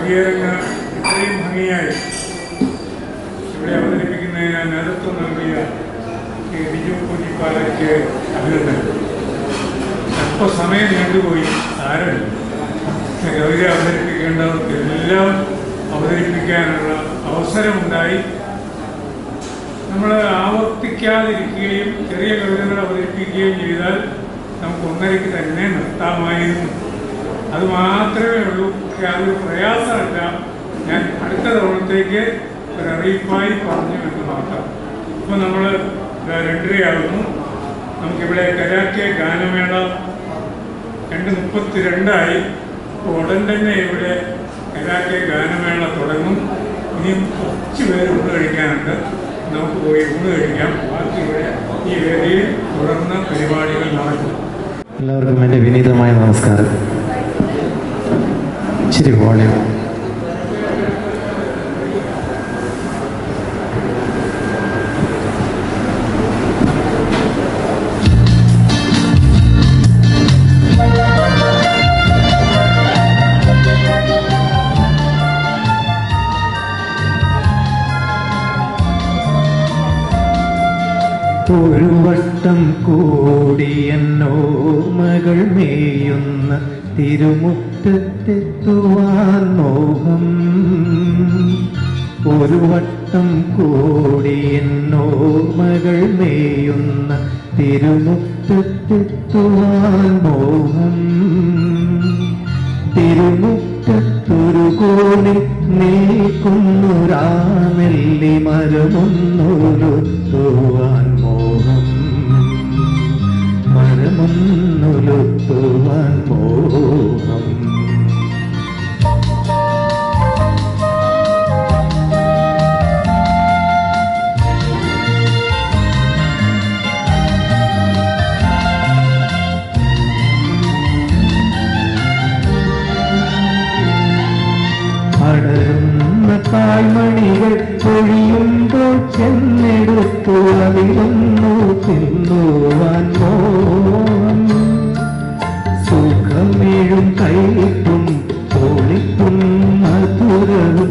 കവിയരങ്ങ് ഇത്രയും ഭംഗിയായി ഇവിടെ അവതരിപ്പിക്കുന്നതിന് നേതൃത്വം നൽകിയ ശ്രീ ബിജു കുഞ്ഞിപ്പാലയ്ക്ക് അഭിനന്ദനം അല്പസമയം നീണ്ടുപോയി സാരമില്ല കവിത അവതരിപ്പിക്കേണ്ടവർക്ക് എല്ലാം അവതരിപ്പിക്കാനുള്ള അവസരമുണ്ടായി നമ്മൾ ആവർത്തിക്കാതിരിക്കുകയും ചെറിയ കവിതകൾ അവതരിപ്പിക്കുകയും ചെയ്താൽ നമുക്ക് ഒന്നരയ്ക്ക് തന്നെ നിർത്താമായിരുന്നു അത് മാത്രമേ ഉള്ളൂ പക്ഷെ അതൊരു പ്രയാസമല്ല ഞാൻ അടുത്ത തവണത്തേക്ക് ഒരു അറിയിപ്പായി പറഞ്ഞു എന്ന് മാത്രം ഇപ്പം നമ്മൾ രണ്ടരയാകുന്നു നമുക്കിവിടെ കരാക്കെ ഗാനമേള രണ്ട് മുപ്പത്തി രണ്ടായി അപ്പോൾ ഉടൻ തന്നെ ഇവിടെ കരാക്കെ ഗാനമേള തുടങ്ങും ഇനിയും കുറച്ച് പേര് ഊണ് കഴിക്കാനുണ്ട് നമുക്ക് പോയി ഊണ് കഴിക്കാം ബാക്കി ഇവിടെ ഈ വേദിയിൽ തുടർന്ന് പരിപാടികൾ നടക്കും എല്ലാവർക്കും എൻ്റെ വിനീതമായ നമസ്കാരം ഇച്ചിരി വോളിയം ഒരു വട്ടം കൂടിയെന്നോർമകൾ മേയുന്ന തിരുമുറ്റത്തെത്തുവാൻ മോഹം ഒരു വട്ടം കൂടിയെന്നോർമകൾ മേയുന്ന തിരുമുറ്റത്തെത്തുവാൻ മോഹം തിരുമുറ്റത്തൊരു കോണിൽ നീക്കുന്നു രാമെല്ലി മരമൊന്നുലുത്തുവാൻ മോഹം മരമൊന്നുലുത്തുവാൻ മോഹം അടരുന്ന തായ്മണികൾ പൊഴിയുമ്പോൾ ചെന്നെടുത്തു അതിലൊന്നു തിന്നുവാൻ മോഹം സുഖമേഴും കൈട്ടും പൊളിപ്പും മധുരവും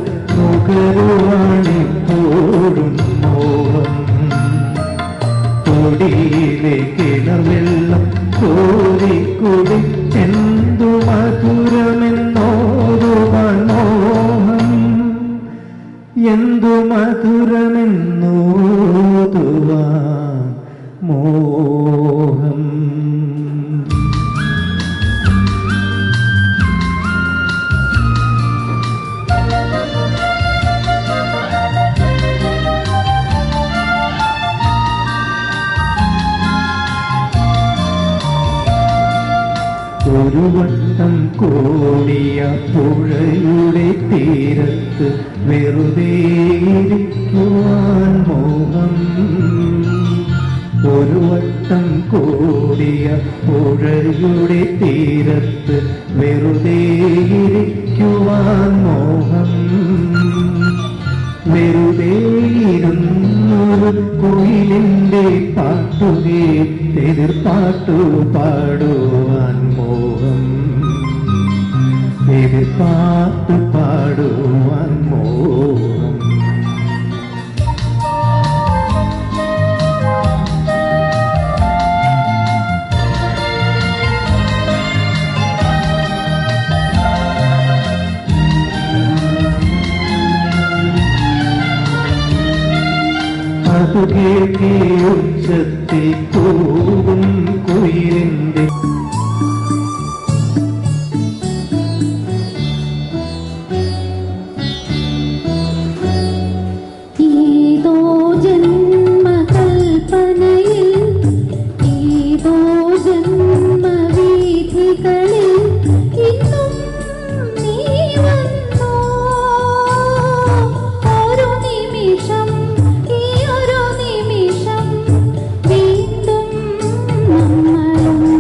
നുകരുവാണിപ്പോഴും മോഹം തൊടിയിലെ കിണവെള്ളം കോരി കുടി എന്തു മധുരമെന്നോരുവാൻ മോഹം എന്തു മധുരമെന്നോതുവാൻ മോഹം ഒരു വട്ടം കൂടിയ പുഴയുടെ തീരത്ത് വെറുതെ ഇരിക്കുവാൻ മോഹം ഒരു വട്ടം കൂടിയ പുഴയുടെ തീരത്ത് വെറുതെ ഇരിക്കുവാൻ മോഹം വെറുതെ ഇരുന്നൊരു കുയിലിൻ്റെ പാട്ടുകേ എതിർപ്പാട്ടു പാടുവാൻ മോഹം എതിർപ്പാട്ടു പാടുവാൻ മോഹം അത് കേൾക്കേ ഉച്ചത്തിൽ കൂവും കുയിലിൻ്റെ ഏതോ ജന്മകൽപ്പനയിൽ ഏതോ ജന്മവീഥികളിൽ ഇന്നും നീ വന്നോ ഒരു നിമിഷം ഈ ഒരു നിമിഷം വീണ്ടും നമ്മളും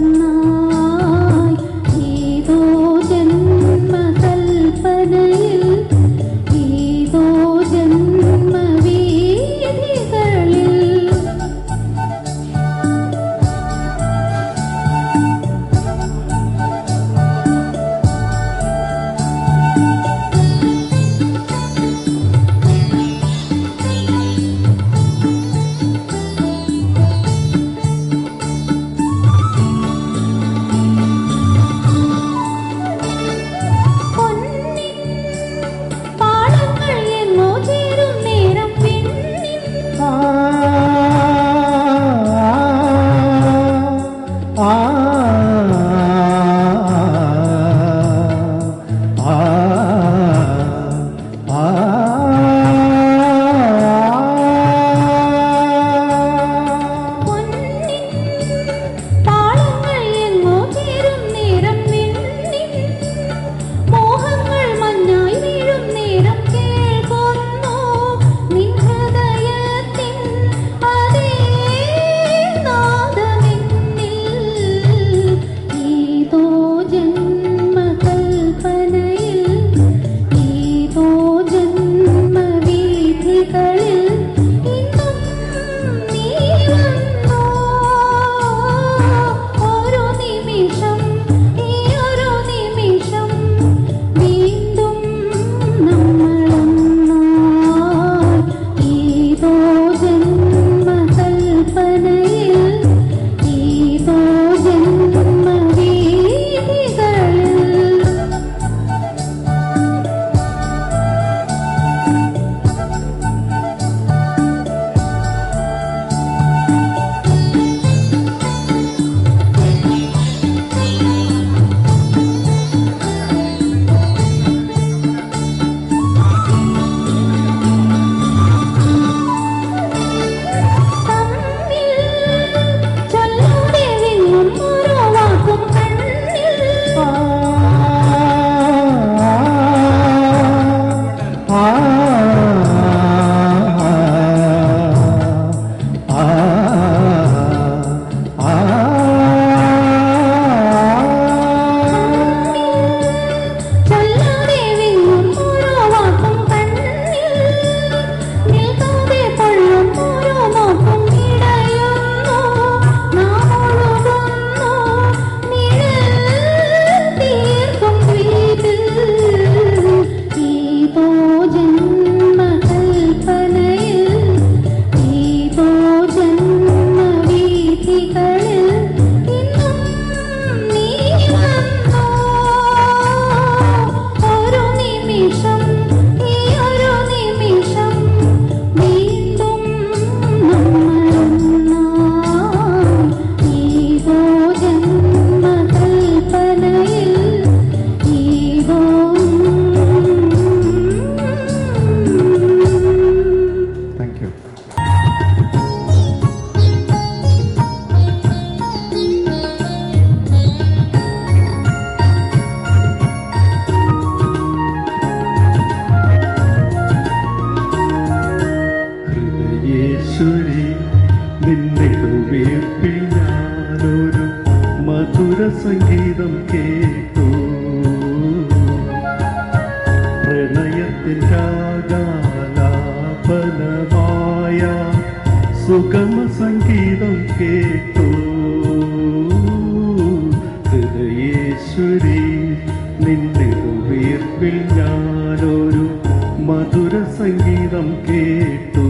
ഹൃദയേശ്വരി നിന്റെ വീർപ്പിൽ ഞാനൊരു മധുര സംഗീതം കേട്ടു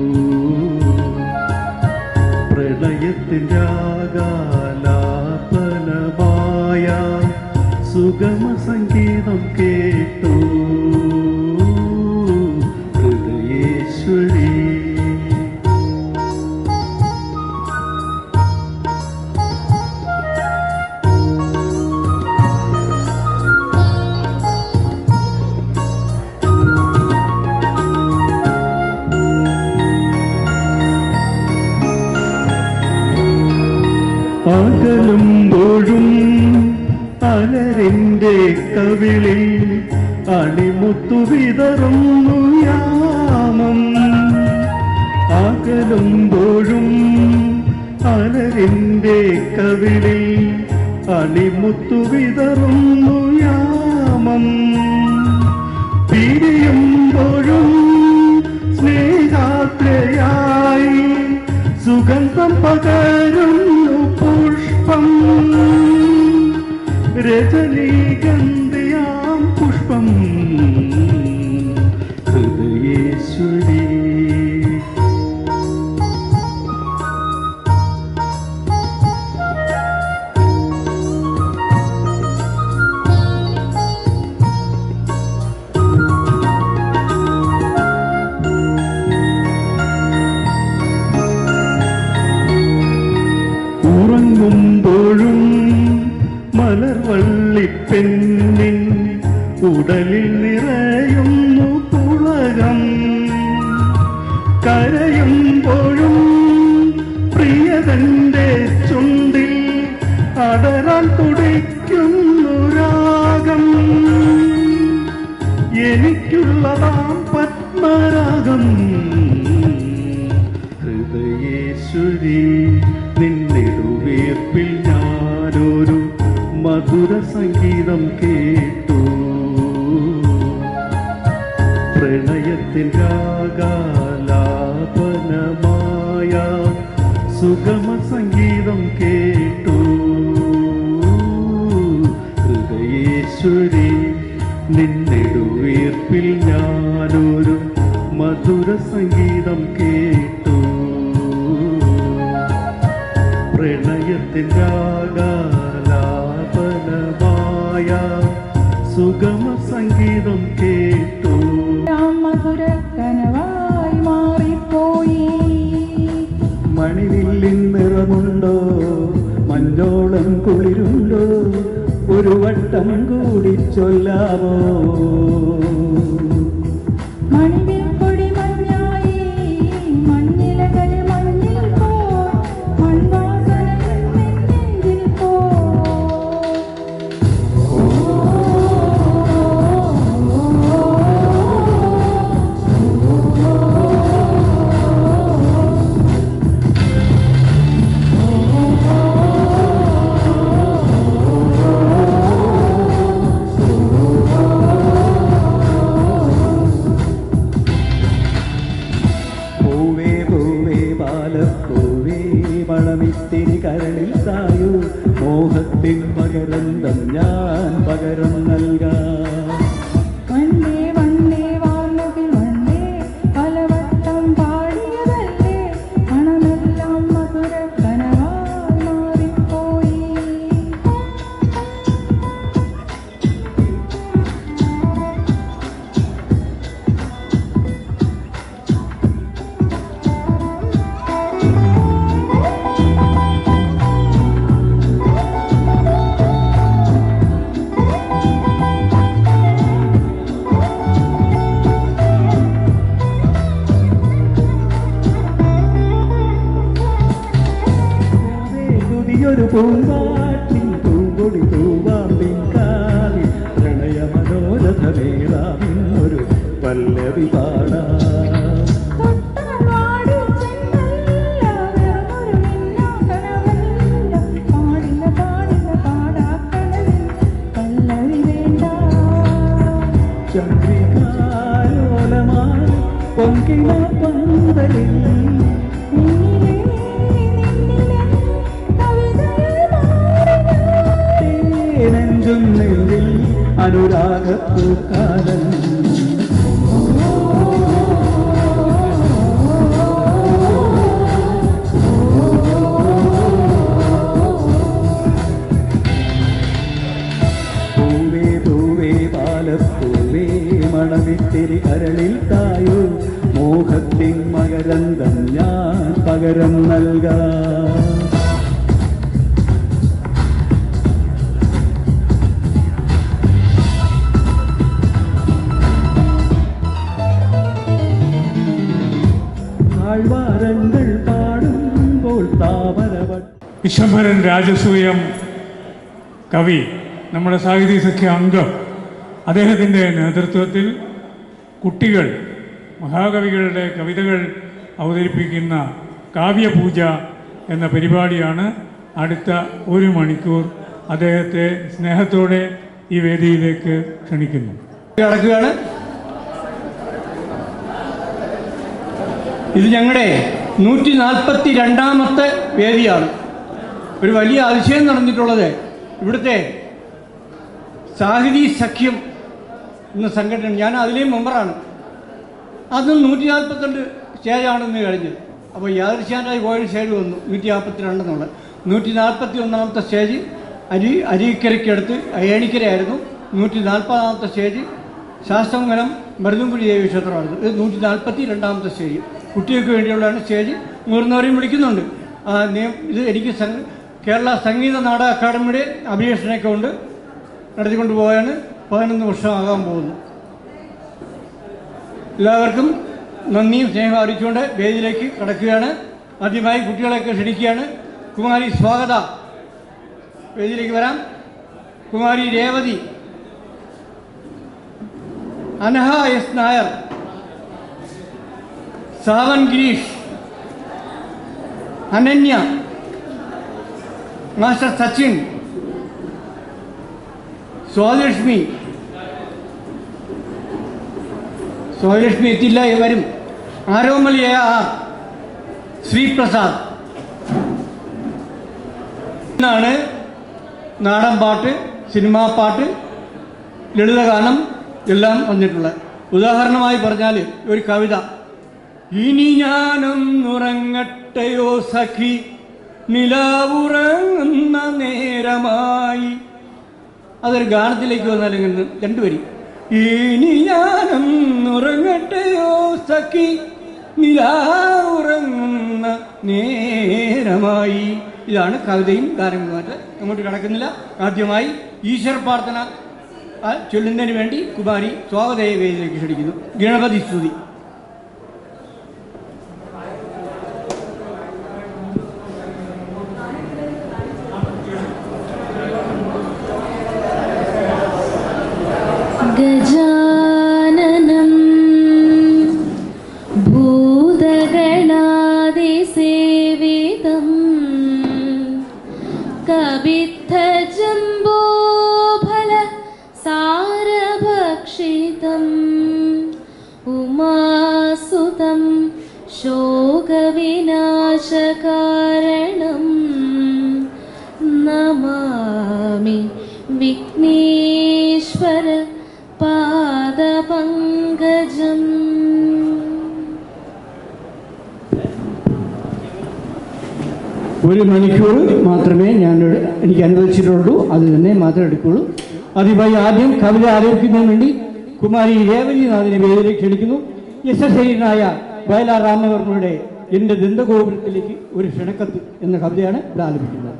പ്രളയത്തിൻ്റെ ആകാലാപനമായ സുഗമ സംഗീതം കേട്ടു ഹൃദയേശ്വരി അകലുമ്പോഴും അലരിന്റെ കവിളിൽ അണിമുത്തു വിതറുന്നു യാമം അകലുമ്പോഴും അലരിന്റെ കവിളിൽ അണിമുത്തു വിതറുന്നു യാമം പിരിയുമ്പോഴും സ്നേഹാത്രയായി സുഗന്ധം പകരുന്നു പുഷ്പം രജനീഗന്ധിയാം പുഷ്പം ഹൃദയേശ്വരി ഉറങ്ങുമ്പോഴും മലർവള്ളിപ്പെണ്ണിൻ ഉടലിൽ നിറയുന്നു പുളകം കരയുമ്പോഴും പ്രിയതന്റെ ചുണ്ടിൽ അടരാൻ തുടിക്കുന്നു രാഗം എനിക്കുള്ളതാം പത്മരാഗം ഹൃദയേശ്വരി നിന്നിടുവീർപ്പിൽ ഞാനൊരു മധുര സംഗീതം കേട്ടു പ്രണയത്തിൻ രാഗാലാപനമായ സുഗമ സംഗീതം കേട്ടു ഹൃദയേശ്വരി നിന്നിടുവീർപ്പിൽ ഞാനൊരു മധുര സംഗീതം കേട്ടു പ്രണയത്തിൻ രാഗാലാപനമായ സുഗമ സംഗീതം കേട്ടു മധുര കനവായി മാറിപ്പോയി മണിവില്ലിൻ നിറമുണ്ടോ മഞ്ഞോളം കുളിരുണ്ടോ ഒരു വട്ടം കൂടി ചൊല്ലാമോ മണിവിൽ കൊടി മഞ്ഞായി മഞ്ഞിലകൾ മഞ്ഞിൽ പോയി മൺവാസനയിൽ നെഞ്ചിൽ പൂവേ പൂവേ പാലപ്പൂവേ മണമിത്തിരി കരളിൽ തായു മോഹത്തിൻ പകരന്തം ഞാൻ പകരം നൽകാം വണ്ടേ വണ്ടേ വാർമുകിൽ വണ്ടേ പലവട്ടം പാടിയതല്ലേ മണമെല്ലാം മധുര കനവായി മാറിപ്പോയി പുതിയൊരു പൂമ്പാട്ടിൻ പൂങ്കൊടി പൂവാമ്പിൻ കാവിൽ പ്രണയ മനോരഥമേറാവിൻ ഒരു പല്ലവി പാടാം തൊട്ടാൽ വാടി ചെന്നല്ല വെറുമൊരു മിന്നാക്കനവല്ല പാടില്ല പാടില്ല പാടാക്കനവിൽ പല്ലവി വേണ്ട ചന്ദ്രികാലോലമായി പൊങ്കിന പന്തലിൽ നിന്നിലേ നിന്നിലേ കവിതയിൽ മാറി ഞാൻ തേനെഞ്ചും നെഞ്ചിൽ അനുരാഗപ്പൂക്കാലൻ പൂവേ പൂവേ പാലപ്പൂവേ മണവിത്തിരി കരളിൽ തായു മോഹത്തിൻ മകരന്തം ഞാൻ പകരം നൽകാം താഴ്വാരങ്ങൾ പാടുമ്പോൾ താമരവട്ട വിശംഭരൻ രാജസൂയം കവി നമ്മുടെ സാഹിത്യ സഖ്യ അംഗം അദ്ദേഹത്തിൻ്റെ നേതൃത്വത്തിൽ കുട്ടികൾ മഹാകവികളുടെ കവിതകൾ അവതരിപ്പിക്കുന്ന കാവ്യപൂജ എന്ന പരിപാടിയാണ് അടുത്ത ഒരു മണിക്കൂർ അദ്ദേഹത്തെ സ്നേഹത്തോടെ ഈ വേദിയിലേക്ക് ക്ഷണിക്കുന്നു കിടക്കുകയാണ് ഇത് ഞങ്ങളുടെ നൂറ്റി നാൽപ്പത്തി രണ്ടാമത്തെ വേദിയാണ് ഒരു വലിയ അതിശയം നടന്നിട്ടുള്ളത് ഇവിടുത്തെ സാഹിതി സഖ്യം എന്ന സംഘടന ഞാൻ അതിലെയും മെമ്പറാണ് അതും നൂറ്റി നാൽപ്പത്തിരണ്ട് സ്റ്റേജാണെന്ന് കഴിഞ്ഞത് അപ്പോൾ യാദൃശ്യാനായി പോയൊരു സ്റ്റേജ് വന്നു നൂറ്റി നാൽപ്പത്തി രണ്ടെന്നുള്ള നൂറ്റി നാൽപ്പത്തി ഒന്നാമത്തെ സ്റ്റേജ് അരി അരീക്കരയ്ക്കടുത്ത് അയ്യണിക്കരയായിരുന്നു നൂറ്റി നാൽപ്പതാമത്തെ സ്റ്റേജ് ശാസ്ത്രമംഗലം മരുതുംകുടി ദേവി ക്ഷേത്രമായിരുന്നു ഇത് നൂറ്റി നാൽപ്പത്തി രണ്ടാമത്തെ സ്റ്റേജ് കുട്ടികൾക്ക് വേണ്ടിയുള്ളതാണ് സ്റ്റേജ് മുതിർന്നവരെയും വിളിക്കുന്നുണ്ട് ആ, നിയം- ഇത് എനിക്ക് സംഘ കേരള സംഗീത നാടക അക്കാദമിയുടെ അഭിനേഷണൊക്കെ കൊണ്ട് നടത്തിക്കൊണ്ട് പോയാണ് പതിനൊന്ന് വർഷമാകാൻ പോകുന്നു എല്ലാവർക്കും നന്ദിയും സ്നേഹം അറിയിച്ചുകൊണ്ട് വേദിയിലേക്ക് കടക്കുകയാണ് ആദ്യമായി കുട്ടികളെയൊക്കെ ക്ഷണിക്കുകയാണ് കുമാരി സ്വാഗത വേദിയിലേക്ക് വരാം കുമാരി രേവതി അനഹ എസ് നായർ സാവൻ ഗിരീഷ് അനന്യ മാസ്റ്റർ സച്ചിൻ സ്വാതിലക്ഷ്മി സ്വാതിലക്ഷ്മി എത്തില്ല വരും ആരോമലിയ ആർ ശ്രീപ്രസാദ് എന്നാണ് നാടൻ പാട്ട് സിനിമാ പാട്ട് ലളിതഗാനം എല്ലാം വന്നിട്ടുള്ളത് ഉദാഹരണമായി പറഞ്ഞാൽ ഒരു കവിത ഇനി ഞാനും ഉറങ്ങട്ടെയോ സഖി നിലാവുറങ്ങുന്ന നേരമായി അതൊരു ഗാനത്തിലേക്ക് വന്നാൽ ഇങ്ങനെ രണ്ടുപേരും ഇനി ഞാനും ഉറങ്ങട്ടെയോ സഖി നിലാവുറങ്ങുന്ന നേരമായി ഇതാണ് കവിതയും ഗാനങ്ങളുമായിട്ട് അങ്ങോട്ട് കിടക്കുന്നില്ല ആദ്യമായി ഈശ്വര പ്രാർത്ഥന ആ, ചൊല്ലുന്നതിന് വേണ്ടി കുമാരി സ്വാഗതയെ വേദിയിലേക്ക് ക്ഷണിക്കുന്നു ഗണപതി സ്തുതി गजाननं भूतगणादिसेवितं कवित्थजम्बोफल सारभक्षितम् उमासुतं शोकविनाशकारणम् नमामि विघ्नेश्वर पादपङ्कजम् ഒരു മണിക്കൂർ മാത്രമേ ഞാൻ എനിക്ക് അനുവദിച്ചിട്ടുള്ളൂ അത് തന്നെ മാത്രമേ എടുക്കുള്ളൂ അതിമായി ആദ്യം കവിത ആലപിക്കുന്നതിന് വേണ്ടി കുമാരി രേവതിനാഥിനെ വേദിയിലേക്ക് ക്ഷണിക്കുന്നു യശസ്വരീനായ വയലാർ രാമവർമ്മയുടെ എൻ്റെ ദന്തഗോപുരത്തിലേക്ക് ഒരു ക്ഷണക്കത്ത് എന്ന കവിതയാണ് ഇവിടെ ആലപിക്കുന്നത്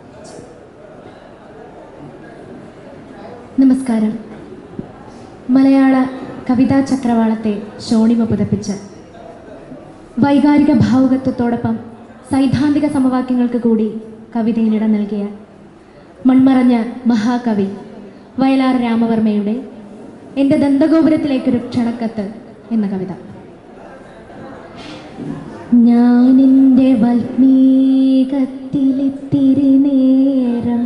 നമസ്കാരം മലയാള കവിതാ ചക്രവാളത്തെ ശോണിമ പുതപ്പിച്ച് വൈകാരിക ഭാവുകത്വത്തോടൊപ്പം സൈദ്ധാന്തിക സമവാക്യങ്ങൾക്ക് കൂടി കവിതയിലിടം നൽകിയ മൺമറഞ്ഞ മഹാകവി വയലാർ രാമവർമ്മയുടെ എൻ്റെ ദന്തഗോപുരത്തിലേക്കൊരു ക്ഷണക്കത്ത് എന്ന കവിത ഞാനിൻ്റെ വൽമീകത്തിലിത്തിരി നേരം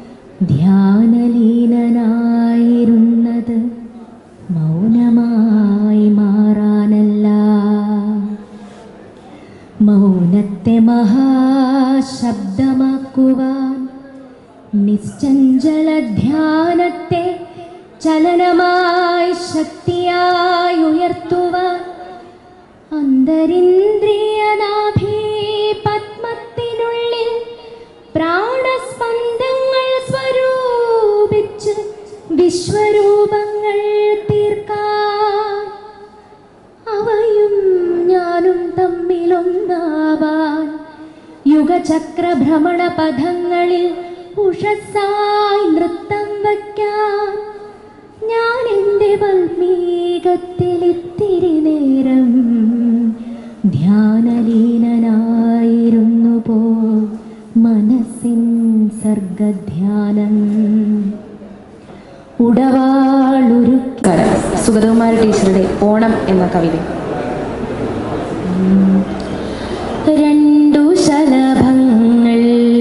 ധ്യാനലീനനായിരുന്നത് മൗനമായി മാറാനല്ല മൗനത്തെ മഹാശബ്ദമാക്കുവാൻ നിശ്ചഞ്ചല ധ്യാനത്തെ ചലനമായി ശക്തിയായി ഉയർത്തുവാൻ അന്തരിന്ദ്രിയനാഭി പത്മത്തിനുള്ളിൽ പ്രാണസ്പന്ദങ്ങൾ സ്വരൂപിച്ച് വിശ്വരൂപങ്ങൾ തീർക്കാൻ അവയും ഞാനും തമ്മിലൊന്നാവാൻ യുഗചക്രഭ്രമണ പഥങ്ങളിൽ ഉഷസ്സായി നൃത്തം വയ്ക്കാൻ ഞാൻ എൻ്റെ വൽമീകത്തിൽ ഇത്തിരി നേരം ധ്യാനലീനനായിരുന്നു പോ മനസ്സിൻ സർഗധ്യാനം ഉടവാളൊരു കരം സുഗതകുമാര ടീച്ചറുടെ ഓണം എന്ന കവിത രണ്ടു ശലഭങ്ങൾ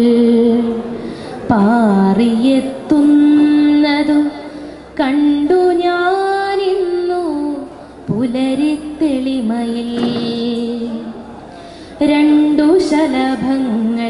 പാറിയെത്തുന്നതു കണ്ടു ഞാനിന്നു പുലരിത്തെളിമയിൽ രണ്ടു ശലഭങ്ങൾ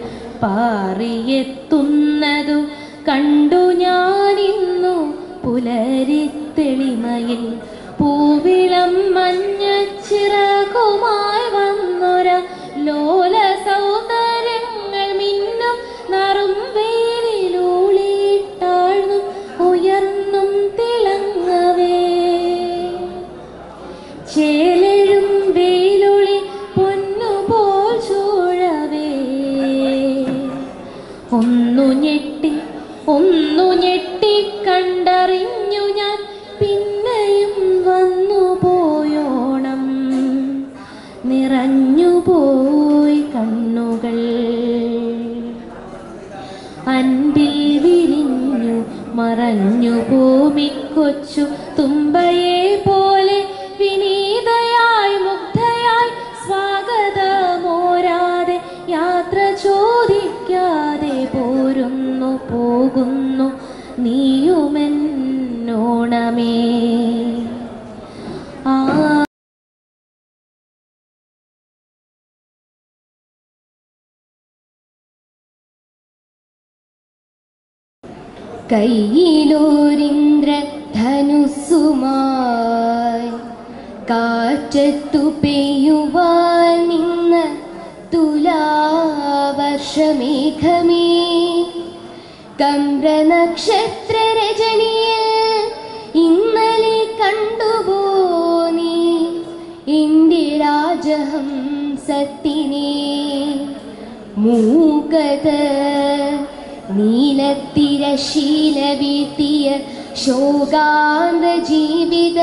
പാറിയെത്തുന്നതു കണ്ടു ഞാനിന്നു പുലരിത്തെളിമയിൽ പൂവിളം മഞ്ഞ ചിറകുമായി വന്നൊര ലോല സൗന്ദര്യങ്ങൾ മിന്നും നറും വെയിലൂളിട്ടാഴ്ന്നും ഉയർന്നും തിളങ്ങവേ ചേലഴും വെയിലൊളി പൊന്നുപോൽ ചൂഴവേ ഒന്നു ഞെട്ടി ഒന്നു ഞെട്ടി കണ്ടറിഞ്ഞു ഞാൻ പിന്നെയും വന്നു പോയോണം നിറഞ്ഞു പോയി കണ്ണുകൾ അൻപിൽ വിരിഞ്ഞു മറഞ്ഞു ഭൂമിക്കൊച്ചു തുമ്പയെ പോലെ വിനീതയായി മുഗ്ധയായി സ്വാഗതമോരാതെ യാത്ര ചോദിക്കാതെ പോരുന്നു പോകുന്നു നീയുമെന്നോണമേ ആ കയ്യിലൂരിന്ദ്രധനുസുമായി കാറ്റത്തു പെയ്യുവാൻ നിന്ന് തുലാവർഷമേഘമേ കമ്രനക്ഷത്ര രജനിയിൽ ഇന്നലെ കണ്ടുപോ നീ എൻ്റെ രാജഹംസത്തിനെ മൂകത നീലത്തിരശീല വീഴ്ത്തിയ ശോകാന്ത ജീവിത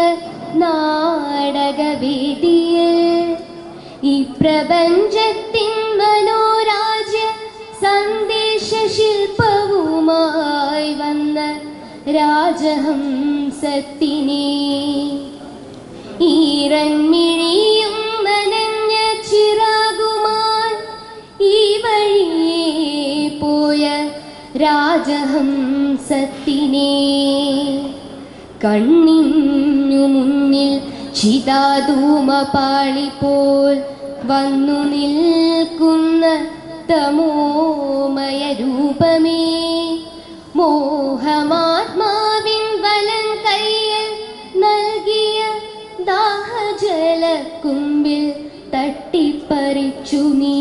നാടകവേദിയിൽ ഈ പ്രപഞ്ചത്തിൻ മനോരാജ്യ സന്ദേശ ശില്പവുമായി വന്ന രാജഹംസത്തിനെ ഈറൻമിഴിയും നനഞ്ഞ ചിറാകുമാൻ ഈ വഴിയേ പോയ രാജഹംസത്തിനെ കണ്ണിനു മുന്നിൽ ചിതാധൂമപാളി പോൽ വന്നു നിൽക്കുന്ന തമോമയ രൂപമേ മോഹമാത്മാവിൻ വലം കയ്യിൽ നൽകിയ ദാഹജലക്കുമ്പിൽ തട്ടിപ്പറിച്ചു നീ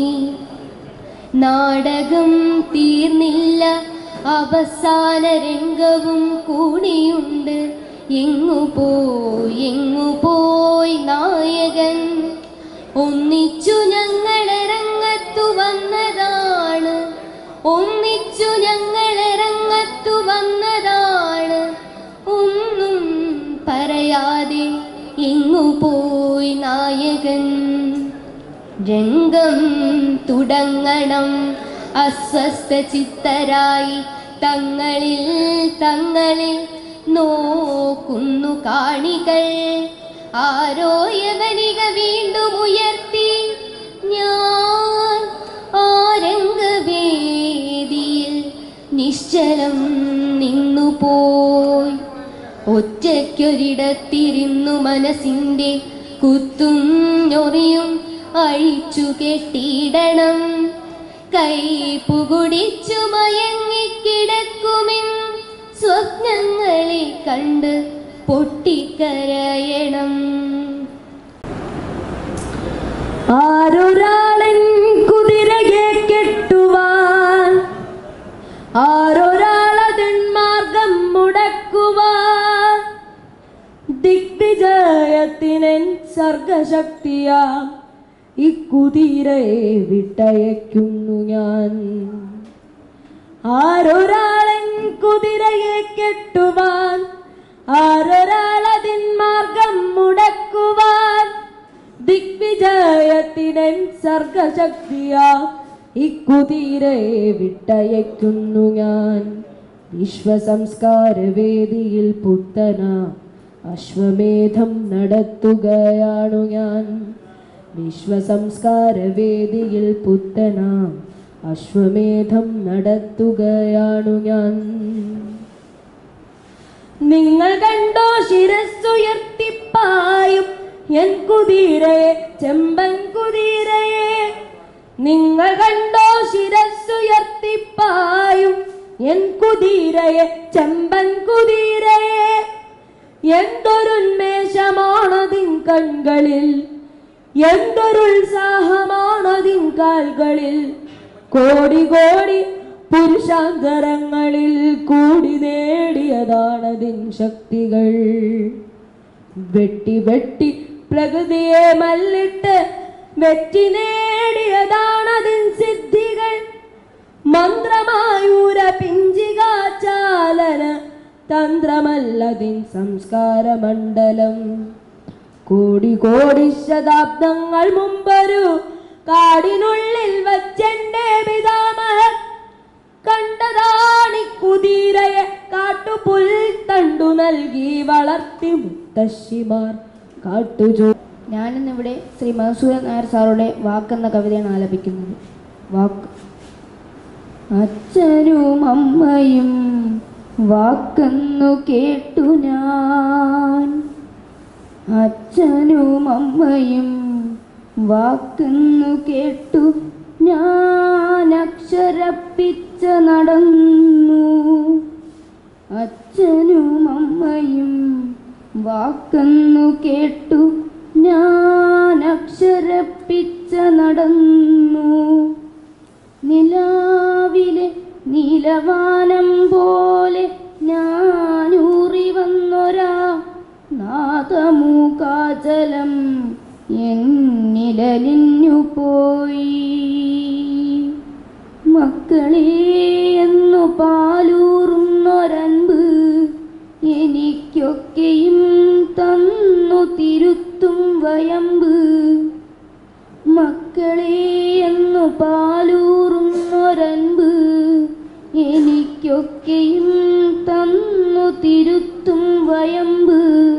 നാടകം തീർന്നില്ല അവസാന രംഗവും കൂടിയുണ്ട് എങ്ങു പോയി എങ്ങു പോയി നായകൻ ഒന്നിച്ചു ഞങ്ങളിറങ്ങത്തു വന്നതാണ് ഒന്നിച്ചു ഞങ്ങളിറങ്ങത്തു വന്നതാണ് ഒന്നും പറയാതെ എങ്ങു പോയി നായകൻ രംഗം തുടങ്ങണം അസ്വസ്ഥ ചിത്തരായി തങ്ങളിൽ തങ്ങളിൽ നോക്കുന്നു കാണികൾ ആരോ യവനിക വീണ്ടും ഉയർത്തി ഞാൻ ആ രംഗവേദിയിൽ നിശ്ചലം നിന്നുപോയി ഒറ്റയ്ക്കൊരിടത്തിരുന്നു മനസ്സിൻ്റെ കുത്തും ഞൊറിയും അഴിച്ചു കെട്ടിയിടണം കൈ പുകുടിച്ചു മയങ്ങിക്കിടക്കുമെൻ സ്വപ്നങ്ങളെ കണ്ട് പൊട്ടിക്കരയണം ആരൊരാളൻ കുതിരയെ കെട്ടുവാൻ ആരൊരാളതൻ മാർഗം മുടക്കുവാൻ ദിഗ്വിജയത്തിനൻ സർഗശക്തിയാം ഇക്കുതിരയെ വിട്ടയക്കുന്നു ഞാൻ ആരൊരാളൻ കുതിരയെ കെട്ടുവാൻ ആരൊരാളതിൻ മാർഗം മുടക്കുവാൻ ദിഗ്വിജയത്തിനൻ സർഗശക്തിയാ ഇക്കുതിരയെ വിട്ടയക്കുന്നു ഞാൻ വിശ്വസംസ്കാര വേദിയിൽ പുത്തന അശ്വമേധം നടത്തുകയാണു ഞാൻ വിശ്വസംസ്കാര വേദിയിൽ പുത്തന അശ്വമേധം നടത്തുകയാണു ഞാൻ നിങ്ങൾ കണ്ടോ ശിരസ്സുയർത്തിപ്പായും എൻ കുതിരയെ ചെമ്പൻ കുതിരയെ നിങ്ങൾ കണ്ടോ ശിരസ്സുയർത്തിപ്പായും എൻ കുതിരയെ ചെമ്പൻ കുതിരയെ എന്തൊരുന്മേഷമാണതിൻ കൺകളിൽ എന്തൊരുത്സാഹമാണതിൻ കാൽകളിൽ കോടി കോടി പുരുഷാന്തരങ്ങളിൽ കൂടി നേടിയതാണതിൻ ശക്തികൾ വെട്ടി വെട്ടി പ്രകൃതിയെ മല്ലിട്ട് വെറ്റി നേടിയതാണതിൻ സിദ്ധികൾ മന്ത്രമായൂര പിഞ്ചികാചാലന തന്ത്രമല്ലതിൻ സംസ്കാര മണ്ഡലം കോടി കോടി ശതാബ്ദങ്ങൾ മുമ്പൊരു കാടിനുള്ളിൽ വച്ചെന്റെ പിതാമഹൻ കണ്ടതാണി കുതിരയെ കാട്ടുപുൽ തണ്ടു നൽകി വളർത്തി മുത്തശ്ശിമാർ കാട്ടുചോ ഞാനിന്നിവിടെ ശ്രീ മധുസൂദൻ നായർ സാറുടെ വാക്കെന്ന കവിതയാണ് ആലപിക്കുന്നത് വാക്ക് അച്ഛനും അമ്മയും വാക്കെന്നു കേട്ടു ഞാൻ അച്ഛനും അമ്മയും വാക്കെന്നു കേട്ടു ഞാൻ അക്ഷരപ്പിച്ച നടന്നു അച്ഛനും അമ്മയും വാക്കെന്നു കേട്ടു ഞാൻ അക്ഷരപ്പിച്ച നടന്നു നിലാവിലെ നീലവാനം പോലെ ഞാനൂറി വന്നൊരാ നാദമൂകാചലം എന്നിലലിഞ്ഞു പോയി മക്കളെ എന്നു പാലൂറുന്നൊരൻപ് എനിക്കൊക്കെയും തന്നു തിരുത്തും വയമ്പ് മക്കളെ എന്നു പാലൂറുന്നൊരൻപ് എനിക്കൊക്കെയും തന്നു തിരുത്തും വയമ്പ്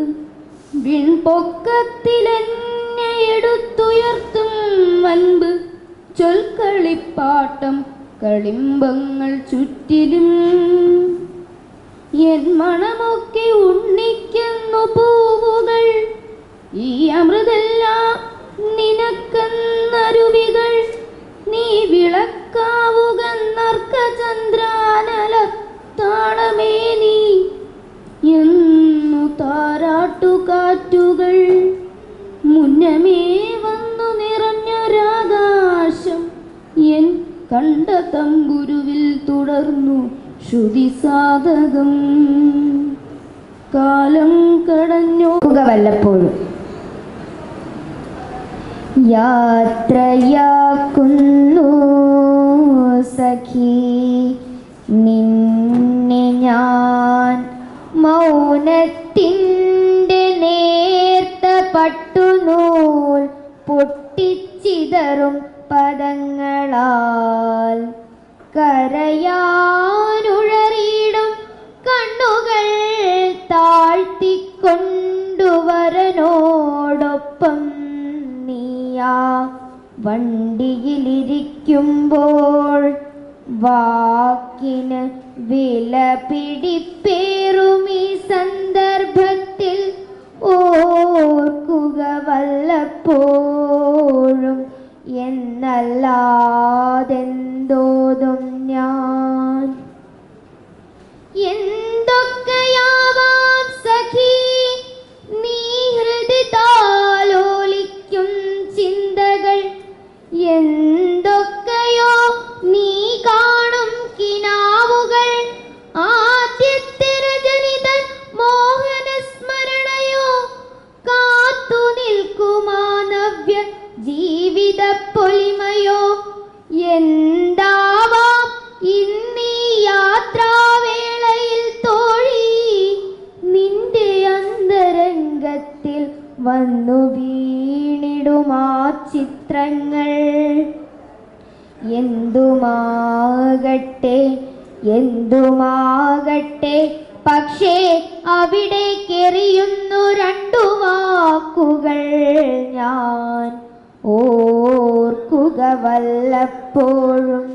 വിൺപൊക്കത്തിലെന്നെ എടുത്തുയർത്തും വൻപ് ചൊൽക്കളിപ്പാട്ടം കളിമ്പങ്ങൾ ചുറ്റിലും എൻ മണമൊക്കെ ഉണ്ണിക്കുന്നു പൂവുകൾ ഈ അമൃതെല്ലാം നിനക്കെന്നരുവികൾ നീ വിളക്കാവുക നർക്കചന്ദ്രാനല താളമേ നീ എന്നു താരാട്ടുകാറ്റുകൾ മുന്നമേ വന്നു നിറഞ്ഞൊരാകാശം എൻ കണ്ട തമ്പുരുവിൽ തുടർന്നു ശ്രുതി സാധകം കാലം കടഞ്ഞോ വല്ലപ്പോഴും യാത്രയാക്കുന്നു സഖി നിന്നെ ഞാൻ മൗനത്തിൻ്റെ നേർത്ത പട്ടുനൂൽ പൊട്ടിച്ചിതറും പദങ്ങളാൽ കരയാനുഴറിയിടും കണ്ണുകൾ താഴ്ത്തിക്കൊണ്ടുവരനോടൊപ്പം നീയാ വണ്ടിയിലിരിക്കുമ്പോൾ വാക്കിന് വില പിടിപ്പേറും ഈ സന്ദർഭത്തിൽ ഓർക്കുക വല്ലപ്പോഴും എന്നല്ലാതെന്തോതും ഞാൻ എന്തൊക്കെ വന്നു വീണിടുമാ ചിത്രങ്ങൾ എന്തുമാകട്ടെ എന്തുമാകട്ടെ പക്ഷേ അവിടേക്കെറിയുന്നു രണ്ടു വാക്കുകൾ ഞാൻ ഓർക്കുക വല്ലപ്പോഴും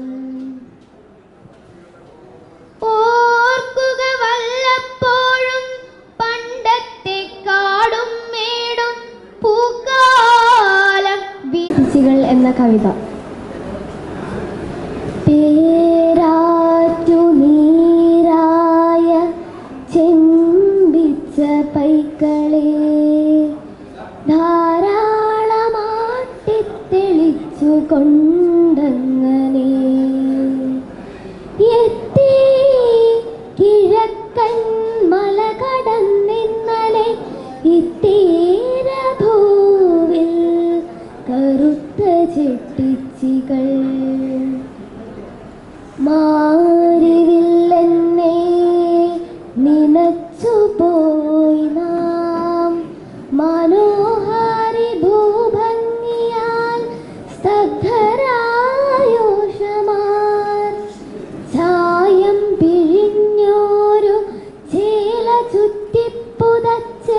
ഓർക്കുക വല്ലപ്പോഴും പണ്ടത്തെ കാടും മേടും പൂക്കാലം ബീച്ചികൾ എന്ന കവിത പേരാറ്റു നീരായ ചെമ്പിച്ച പൈക്കളെ ധാരാളമാട്ടി തെളിച്ചു കൊണ്ടങ്ങനെ എത്തി കിഴക്കൻ മല കടന്നിന്നലെ ഇത്തീര ഭൂവിൽ കറുത്ത ചെട്ടിച്ചികൾ മാറിവില്ലെന്നെ നിനച്ചുപോയി നാം മനോഹാരി ഭൂഭംഗിയാൽ സ്തബ്ധരായോഷമാർ ചായം പിഴിഞ്ഞോരു ചേല ചുറ്റിപ്പുതച്ച്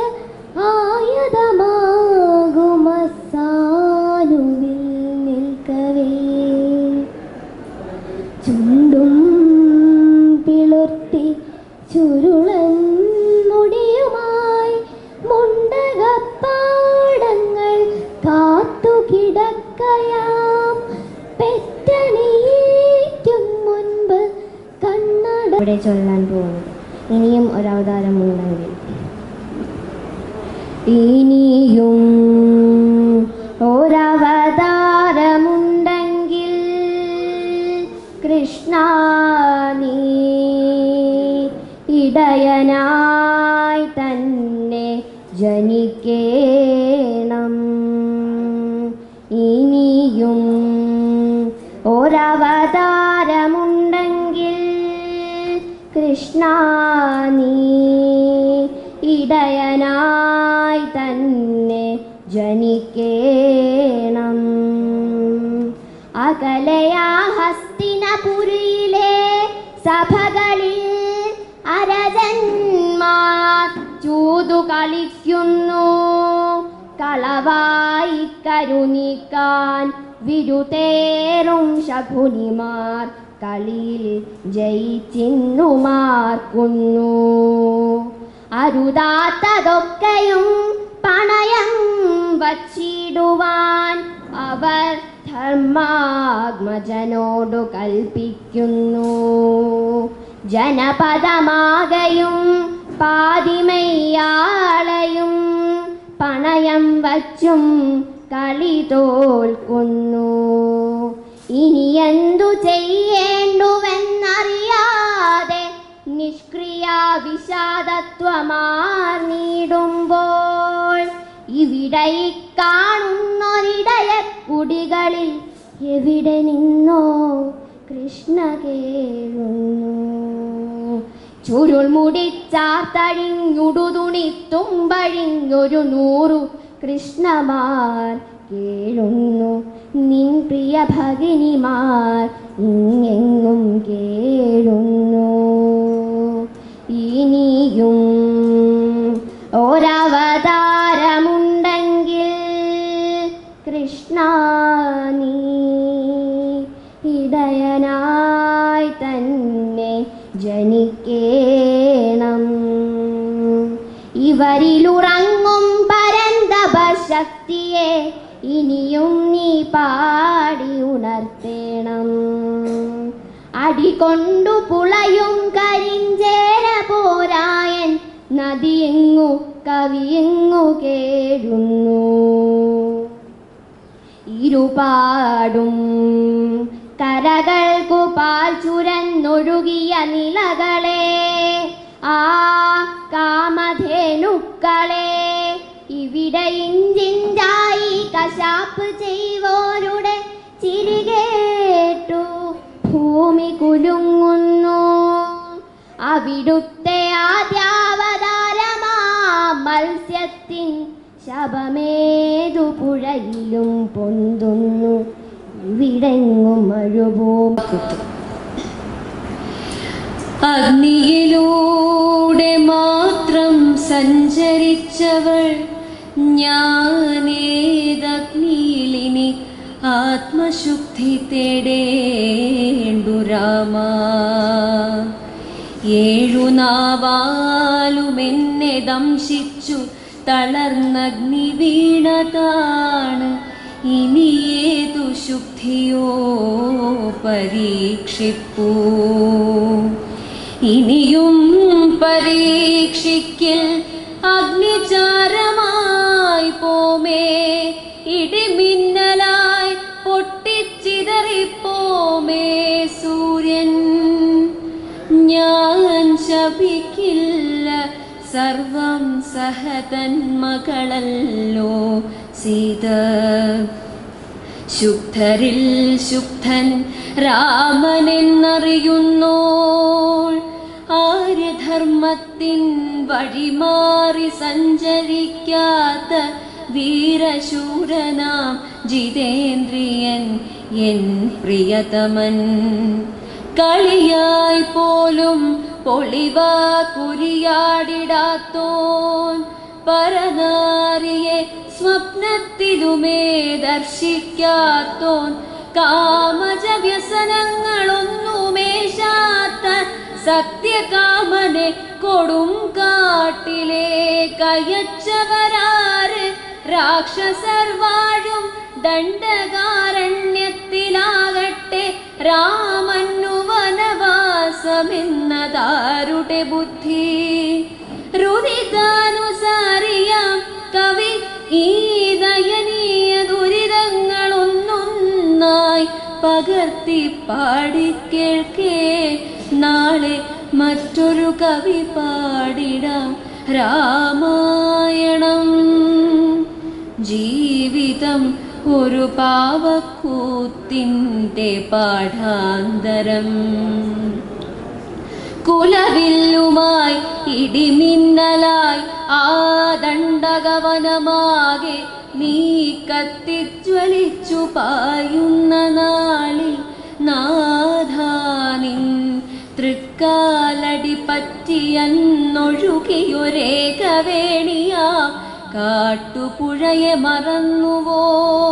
ആയുധമാകുമസാനുവിൽ നിൽക്കവേ ചുണ്ടും പിളുർത്തി ചുരുളൻ മുടിയുമായി മുണ്ടകപ്പാടങ്ങൾ കാത്തുകിടക്കയാം പെറ്റണിയേക്കും മുൻപ് കണ്ണട ഇവിടെ ചൊല്ലാൻ പോകുന്നത് ഇനിയും ഒരവതാരമുണ്ടെങ്കിൽ ഇനിയും ഒരവതാരമുണ്ടെങ്കിൽ കൃഷ്ണ നീ ഇടയനായി തന്നെ ജനിക്കേണം ഇനിയും ഒരവതാരമുണ്ടെങ്കിൽ കൃഷ്ണ നീ ഇടയനായി തന്നെ ജനിക്കേണം അകലയാ ഹസ്തിനപുരിയിലെ സഭകളിൽ അരജന്മാർ ചൂതു കളിക്കുന്നു കളവായി കരുനീക്കാൻ വിരുതേറും ശകുനിമാർ കളിയിൽ ജയിച്ചിന്നുമാർക്കുന്നു അരുതാത്തതൊക്കെയും പണയം വച്ചിടുവാൻ അവർ ധർമാത്മജനോടു കൽപ്പിക്കുന്നു ജനപദമാകയും പാതിമയ്യാളയും പണയം വച്ചും കളി തോൽക്കുന്നു ഇനി എന്തു ചെയ്യേണ്ടുവെന്നറിയാതെ നിഷ്ക്രിയ വിഷാദത്വമാർന്നിടുമ്പോൾ ഇവിടെ ഈ കാണുന്നൊരിടയ കുടികളിൽ എവിടെ നിന്നോ കൃഷ്ണ കേഴുന്നു ചുരുൾ മുടിച്ചാർത്തഴിഞ്ഞുടുതുണി തുമ്പഴിഞ്ഞൊരു നൂറു കൃഷ്ണമാർ കേഴുന്നു നിൻ പ്രിയ ഭഗിനിമാർ ഇങ്ങെങ്ങും കേഴുന്നു ഇനിയും ഒരവതാരമുണ്ടെങ്കിൽ കൃഷ്ണ നീ ഇടയനായി തന്നെ ജനിക്കേണം ഇവരിലുറങ്ങും പരന്തപ ശക്തിയെ ഇനിയും നീ പാടി ഉണർത്തേണം അടികൊണ്ടു പുളയും കരിഞ്ചേര പോരായൻ നദിയെങ്ങു കവിയെങ്ങു കേഴുന്നു ഇരുപാടും കരകൾക്കു പാൽ ചുരന്നൊഴുകിയ നിലകളെ ആ കാമധേനുക്കളെ ഇവിടെ ഇഞ്ചിഞ്ചായി കശാപ്പ് ചെയ്വോരുടെ ചിരികേട്ടു ഭൂമി കുലുങ്ങുന്നു അവിടുത്തെ ആദ്യാവതാരമാ മത്സ്യത്തിൻ ശബമേതു പുഴയിലും പൊന്തുന്നു ഇവിടെങ്ങും മഴുപോം അഗ്നിയിലൂടെ മാത്രം സഞ്ചരിച്ചവൾ ഞാനേതഗ്നിയിലിനി ആത്മശുദ്ധി തേടേണ്ടു രാമ ഏഴു നാവാലുമെന്നെ ദംശിച്ചു തളർന്നഗ്നി വീണതാണ് ഇനി ഏതു ശുദ്ധിയോ പരീക്ഷിപ്പൂ ഇനിയും പരീക്ഷിക്കിൽ അഗ്നിചാരമായി പോമേ ഇടിമിന്നലായി പൊട്ടിച്ചിതറിപ്പോമേ സൂര്യൻ ഞാൻ ശപിക്കില്ല സർവം സഹതൻ മകളല്ലോ സീത ശുദ്ധരിൽ ശുദ്ധൻ രാമനെന്നറിയുന്നോൾ ആര്യധർമ്മത്തിൻ വഴിമാറി സഞ്ചരിക്കാത്ത വീരശൂരനാം ജിതേന്ദ്രിയൻ എൻ പ്രിയതമൻ കളിയായി പോലും പൊളിവ കുരിയാടിടാത്തോൻ പരനാരിയെ സ്വപ്നത്തിലുമേ ദർശിക്കാത്തോൻ കാമജ വ്യസനങ്ങളൊന്നുമേശാത്ത സത്യകാമനെ കൊടും കാട്ടിലെ കയച്ചവരാര് രാക്ഷസർ വാഴും ദണ്ഡകാരണ്യത്തിലാകട്ടെ രാമന്നു വനവാസമെന്നതാരുടെ ബുദ്ധി രുതിതാനുസാരിയാം കവി ഈ ദയനീയ ദുരിതങ്ങളൊന്നൊന്നായി പകർത്തി പാടിക്കേൾക്കേ നാളെ മറ്റൊരു കവി പാടിടാം രാമായണം ജീവിതം ഒരു പാവക്കൂത്തിൻ്റെ പാഠാന്തരം കുലവില്ലുമായി ഇടിമിന്നലായി ആ ദണ്ഡകവനമാകെ നീ കത്തിജ്വലിച്ചു പായുന്ന നാളിൽ നാഥാനിൻ തൃക്കാലടി പറ്റിയന്നൊഴുകിയൊരേകവേണിയാ കാട്ടുപുഴയെ മറന്നുവോ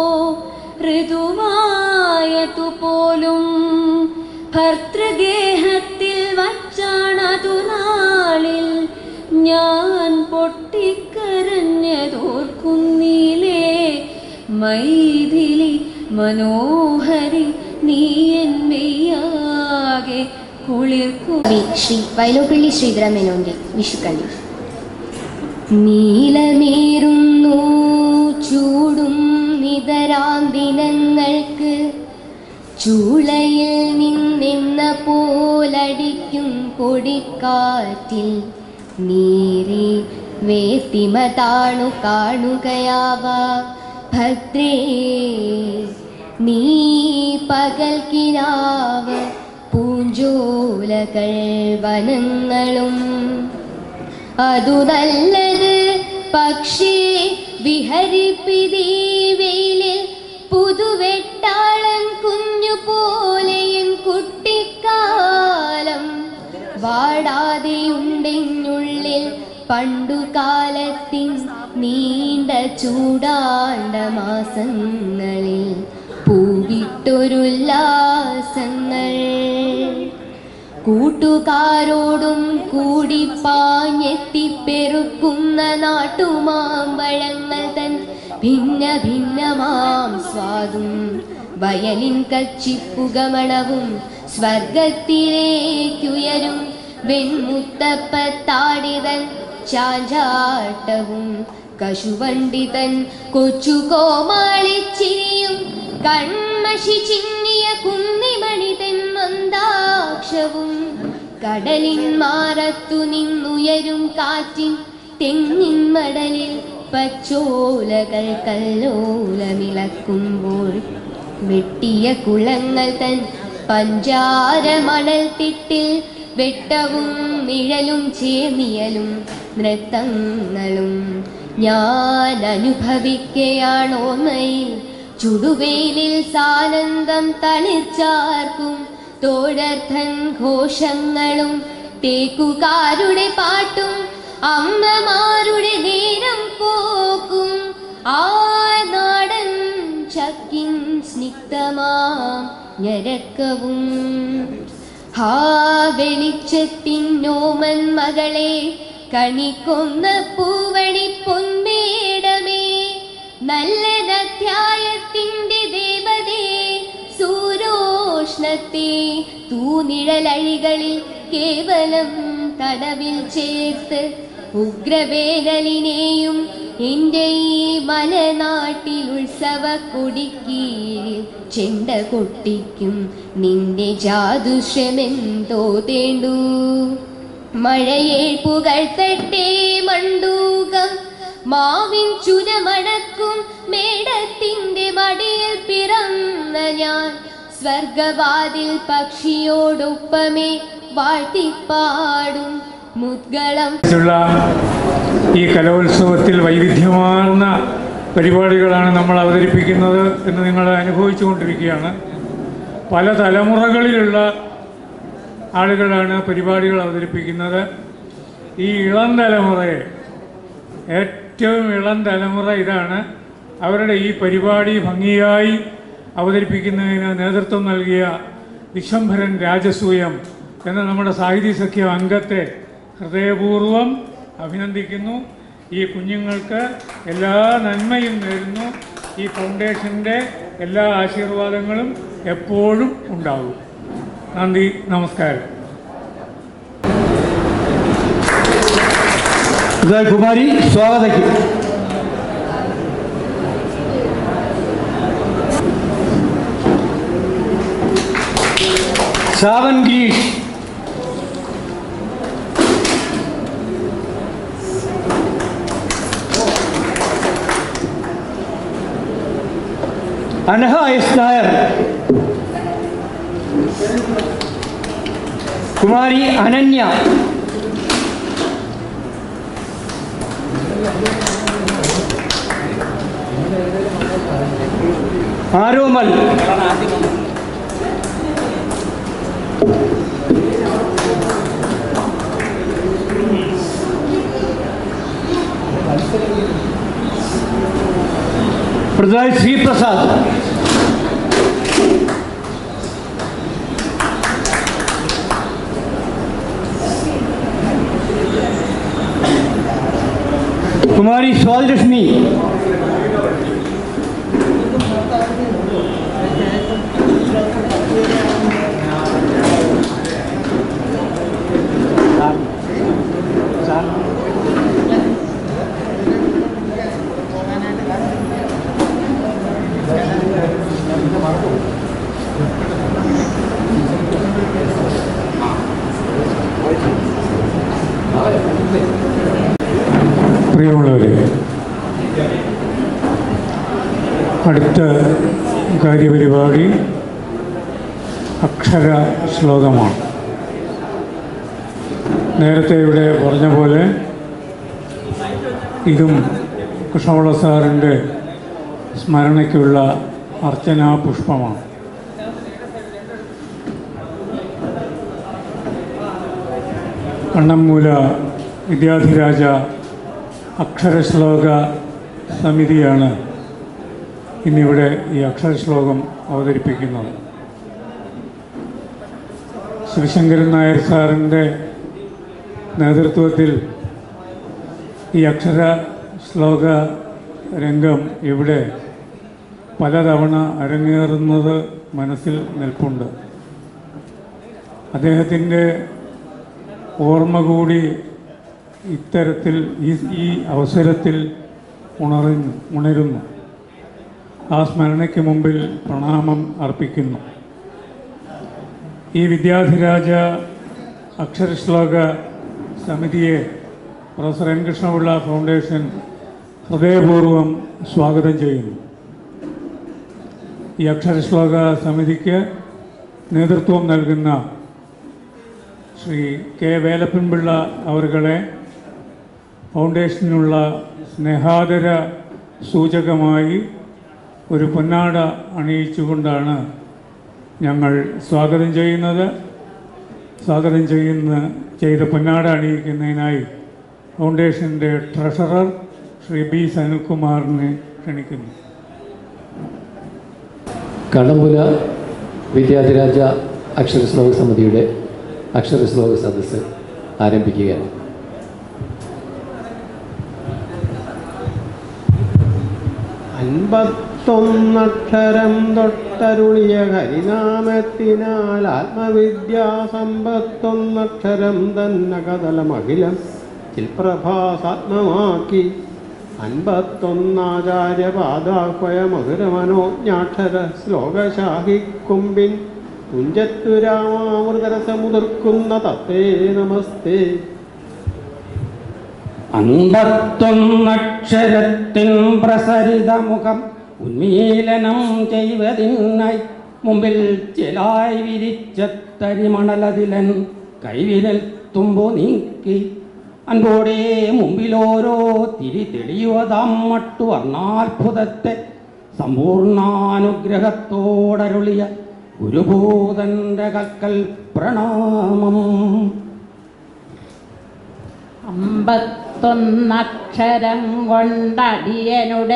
ഋതുവായതു പോലും ഭർതൃഗേഹത്തിൽ വച്ചാണതു നാളിൽ ഞാൻ പൊട്ടിക്കരഞ്ഞതോർക്കുന്നിലേ മൈഥിലി മനോഹരി നീ എന്മയാകെ കുളിർക്കു കവി ശ്രീ വയലോപ്പള്ളി ശ്രീധരമേനോന്റെ വിഷുക്കണി നീലമേറുന്നു ചൂടും നിതരാം ദിനങ്ങൾക്ക് ചൂളയിൽ നിന്നെന്ന പോലടിക്കും പൊടിക്കാറ്റിൽ നീറി വേത്തിമ താണു കാണുകയാവ ഭദ്രേ നീ പകൽക്കിനാവ് പൂഞ്ചോലകൾ വനങ്ങളും അതു നല്ലത് പക്ഷേ വിഹരിപ്പിതീ വെയിലിൽ പുതുവെട്ടാളൻ കുഞ്ഞു പോലെയും കുട്ടിക്കാലം വാടാതെയുണ്ടെന്നുള്ളിൽ പണ്ടുകാലത്തിൻ നീണ്ട ചൂടാണ്ട മാസങ്ങളിൽ പൂവിട്ടൊരുല്ലാസങ്ങൾ കൂട്ടുകാരോടും കൂടി പാഞ്ഞെത്തിപ്പെറുക്കുന്ന നാട്ടുമാമ്പഴങ്ങൾ തൻ ഭിന്ന ഭിന്നമാം സ്വാദും വയലിൻ കച്ചിപ്പുകമണവും സ്വർഗത്തിലേക്കുയരും വെൺമുത്തപ്പത്താടിതൻ ചാഞ്ചാട്ടവും കശുവണ്ടിതൻ കൊച്ചു കോമാളിച്ചിരിയും കൺമഷി ചിന്നിയ കുന്നിമണി തൻ മന്ദാക്ഷവും കടലിൻ മാറത്തു നിന്നുയരും കാറ്റിൻ തെങ്ങിൻ മടലിൽ പച്ചോലകൾ കല്ലോലമിളക്കുമ്പോൾ വെട്ടിയ കുളങ്ങൾ തൻ പഞ്ചാര മണൽ തിട്ടിൽ വെട്ടവും നിഴലും ചേർന്നിയലും നൃത്തങ്ങളും ഞാൻ അനുഭവിക്കയാണോ നയിൽ ചുടുവേലിൽ സാനന്ദം തളിർച്ചാർക്കും തോഴർത്ഥൻ ഘോഷങ്ങളും തേക്കുകാരുടെ പാട്ടും അമ്മമാരുടെ നേരം പോക്കും ആ നാടൻ ചക്കിൻ സ്നിഗ്ധമാം ഞരക്കവും ഹാ വെളിച്ചത്തിൻ നോമൻ മകളെ കണിക്കൊന്ന പൂവണി പൊന്മേടമേ നല്ല അധ്യായത്തിന്റെ ദേവതേ സൂരോഷ്ണത്തെ തൂനിഴലഴികളിൽ കേവലം തടവിൽ ചേർത്ത് ഉഗ്രവേനലിനെയും എൻ്റെ ഈ മലനാട്ടിൽ ഉത്സവ കൊടിക്കീഴിൽ ചെണ്ട കൊട്ടിക്കും നിന്റെ ജാതുഷ്യമെന്തോ തേണ്ടു മഴയെ പുകഴ്ത്തട്ടെ മണ്ടൂകം മാവിൻ ചുരമടക്കും മേടത്തിന്റെ മടിയിൽ പിറന്ന ഞാൻ സ്വർഗവാതിൽ പക്ഷിയോടൊപ്പമേ വാഴ്ത്തിപ്പാടും മുദ്ഗളം ഉള്ള ഈ കലോത്സവത്തിൽ വൈവിധ്യമാർന്ന പരിപാടികളാണ് നമ്മൾ അവതരിപ്പിക്കുന്നത് എന്ന് നിങ്ങൾ അനുഭവിച്ചു കൊണ്ടിരിക്കുകയാണ് പല തലമുറകളിലുള്ള ആളുകളാണ് പരിപാടികൾ അവതരിപ്പിക്കുന്നത് ഈ ഇളം തലമുറയെ ഏറ്റവും ഇളം തലമുറ ഇതാണ് അവരുടെ ഈ പരിപാടി ഭംഗിയായി അവതരിപ്പിക്കുന്നതിന് നേതൃത്വം നൽകിയ വിശ്വംഭരൻ രാജസൂയം എന്ന നമ്മുടെ സാഹിത്യ സഖ്യ അംഗത്തെ ഹൃദയപൂർവ്വം അഭിനന്ദിക്കുന്നു ഈ കുഞ്ഞുങ്ങൾക്ക് എല്ലാ നന്മയും നേരുന്നു ഈ ഫൗണ്ടേഷൻ്റെ എല്ലാ ആശീർവാദങ്ങളും എപ്പോഴും ഉണ്ടാകും നന്ദി നമസ്കാരം കുമാരി സ്വാഗതയ്ക്ക് സാവൻ ഗിരീഷ് അനഹ എസ് നായർ കുമാരി അനന്യ ആരോമൽ പ്രധാൻ ശ്രീപ്രസാദ് കുമാരി സ്വാതിലക്ഷ്മി പ്രിയമുള്ളവരെ അടുത്ത കാര്യപരിപാടി അക്ഷര ശ്ലോകമാണ് നേരത്തെ ഇവിടെ പറഞ്ഞ പോലെ ഇതും കൃഷ്ണപിള്ള സാറിൻ്റെ സ്മരണയ്ക്കുള്ള അർച്ചനാ പുഷ്പമാണ് കണ്ണമ്മൂല വിദ്യാധിരാജ അക്ഷരശ്ലോക സമിതിയാണ് ഇന്നിവിടെ ഈ അക്ഷരശ്ലോകം അവതരിപ്പിക്കുന്നത് ശിവശങ്കരൻ നായർ സാറിൻ്റെ നേതൃത്വത്തിൽ ഈ അക്ഷര ശ്ലോക രംഗം ഇവിടെ പലതവണ അരങ്ങേറുന്നത് മനസ്സിൽ നിൽപ്പുണ്ട് അദ്ദേഹത്തിൻ്റെ ഓർമ്മ കൂടി ഇത്തരത്തിൽ ഈ ഈ അവസരത്തിൽ ഉണർന്നു ഉണരുന്നു ആ സ്മരണയ്ക്ക് മുമ്പിൽ പ്രണാമം അർപ്പിക്കുന്നു ഈ വിദ്യാധിരാജ അക്ഷരശ്ലോക സമിതിയെ പ്രൊഫസർ എൻ കൃഷ്ണപിള്ള ഫൗണ്ടേഷൻ ഹൃദയപൂർവ്വം സ്വാഗതം ചെയ്യുന്നു ഈ അക്ഷരശ്ലോക സമിതിക്ക് നേതൃത്വം നൽകുന്ന ശ്രീ കെ വേലപ്പൻപിള്ള അവരുകളെ ഫൗണ്ടേഷനുള്ള സ്നേഹാദര സൂചകമായി ഒരു പൊന്നാട അണിയിച്ചുകൊണ്ടാണ് ഞങ്ങൾ സ്വാഗതം ചെയ്യുന്നത് സ്വാഗതം ചെയ്യുന്ന ചെയ്ത പൊന്നാട അണിയിക്കുന്നതിനായി ഫൗണ്ടേഷൻ്റെ ട്രഷറർ ശ്രീ ബി സനിൽകുമാറിനെ ക്ഷണിക്കുന്നു കടമ്പുല വിദ്യാധിരാജ അക്ഷരശ്ലോക സമിതിയുടെ അക്ഷരശ്ലോക സദസ്സ് ആരംഭിക്കുകയാണ് അൻപത്തൊന്നക്ഷരം തൊട്ടരുളിയ ഹരിനാമത്തിനാൽ ആത്മവിദ്യാസമ്പത്തൊന്നക്ഷരം തന്നെ കതലമഖിലം ചിൽപ്രഭാസാത്മമാക്കി അൻപത്തൊന്നാചാര്യപാദാഹ്വയ മധുരമനോജ്ഞാക്ഷര ശ്ലോകശാഹിക്കുമ്പിൻ കുഞ്ചത്തു രാമാമൃതരസമുതിർക്കുന്ന തത്തേ നമസ്തേ അമ്പത്തൊന്നക്ഷരത്തിൻ പ്രസരിതമുഖം ഉന്മീലനം ചെയ്വതിനായി മുമ്പിൽ ചിലായി വിരിച്ച തരിമണലതിലൻ കൈവിരൽ തുമ്പു നീക്കി അൻപോടെ മുമ്പിലോരോ തിരി തെളിയുവതാം മട്ടു വർണ്ണാത്ഭുതത്തെ സമ്പൂർണാനുഗ്രഹത്തോടരുളിയ ഗുരുഭൂതന്റെ കൽക്കൽ പ്രണാമം അമ്പത്തൊന്നക്ഷരം കൊണ്ടടിയനുടെ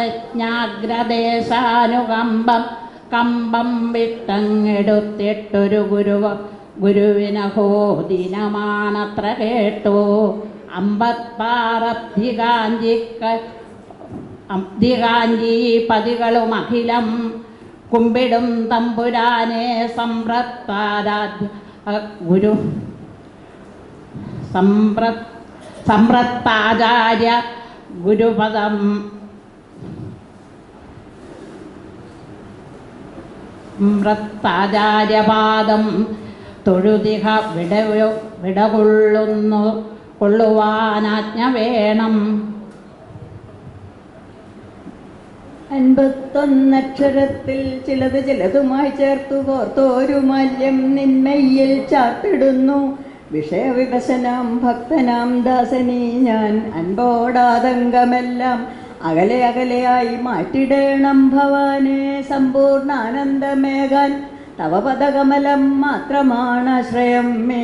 രസജ്ഞാഗ്രദേശാനുകമ്പം കമ്പം വിട്ടങ്ങെടുത്തിട്ടൊരു ഗുരുവ ഗുരുവിനഹോ ദിനമാണത്ര കേട്ടു അമ്പത്താറബ്ധികാഞ്ചിക്ക അബ്ധികാഞ്ചി പതികളും അഖിലം കുമ്പിടും തമ്പുരാനെ സമ്പ്രത്താരാധ്യ ഗുരു സമ്പ്ര സമ്പ്രത്താചാര്യ ഗുരുപദം സമ്പ്രത്താചാര്യപാദം തൊഴുതിഹ വിടവോ വിടകൊള്ളുന്നു കൊള്ളുവാനാജ്ഞ വേണം അൻപത്തൊന്നക്ഷരത്തിൽ ചിലത് ചിലതുമായി ചേർത്തു കോർത്തോരു മല്യം നിന്മയിൽ ചാർത്തിടുന്നു വിഷയവികസനം ഭക്തനാം ദാസനി ഞാൻ അൻപോടാതങ്കമെല്ലാം അകലെ അകലെയായി മാറ്റിടേണം ഭവാനെ സമ്പൂർണ്ണ ആനന്ദമേകാൻ തവ പദകമലം മാത്രമാണ് ആശ്രയം മേ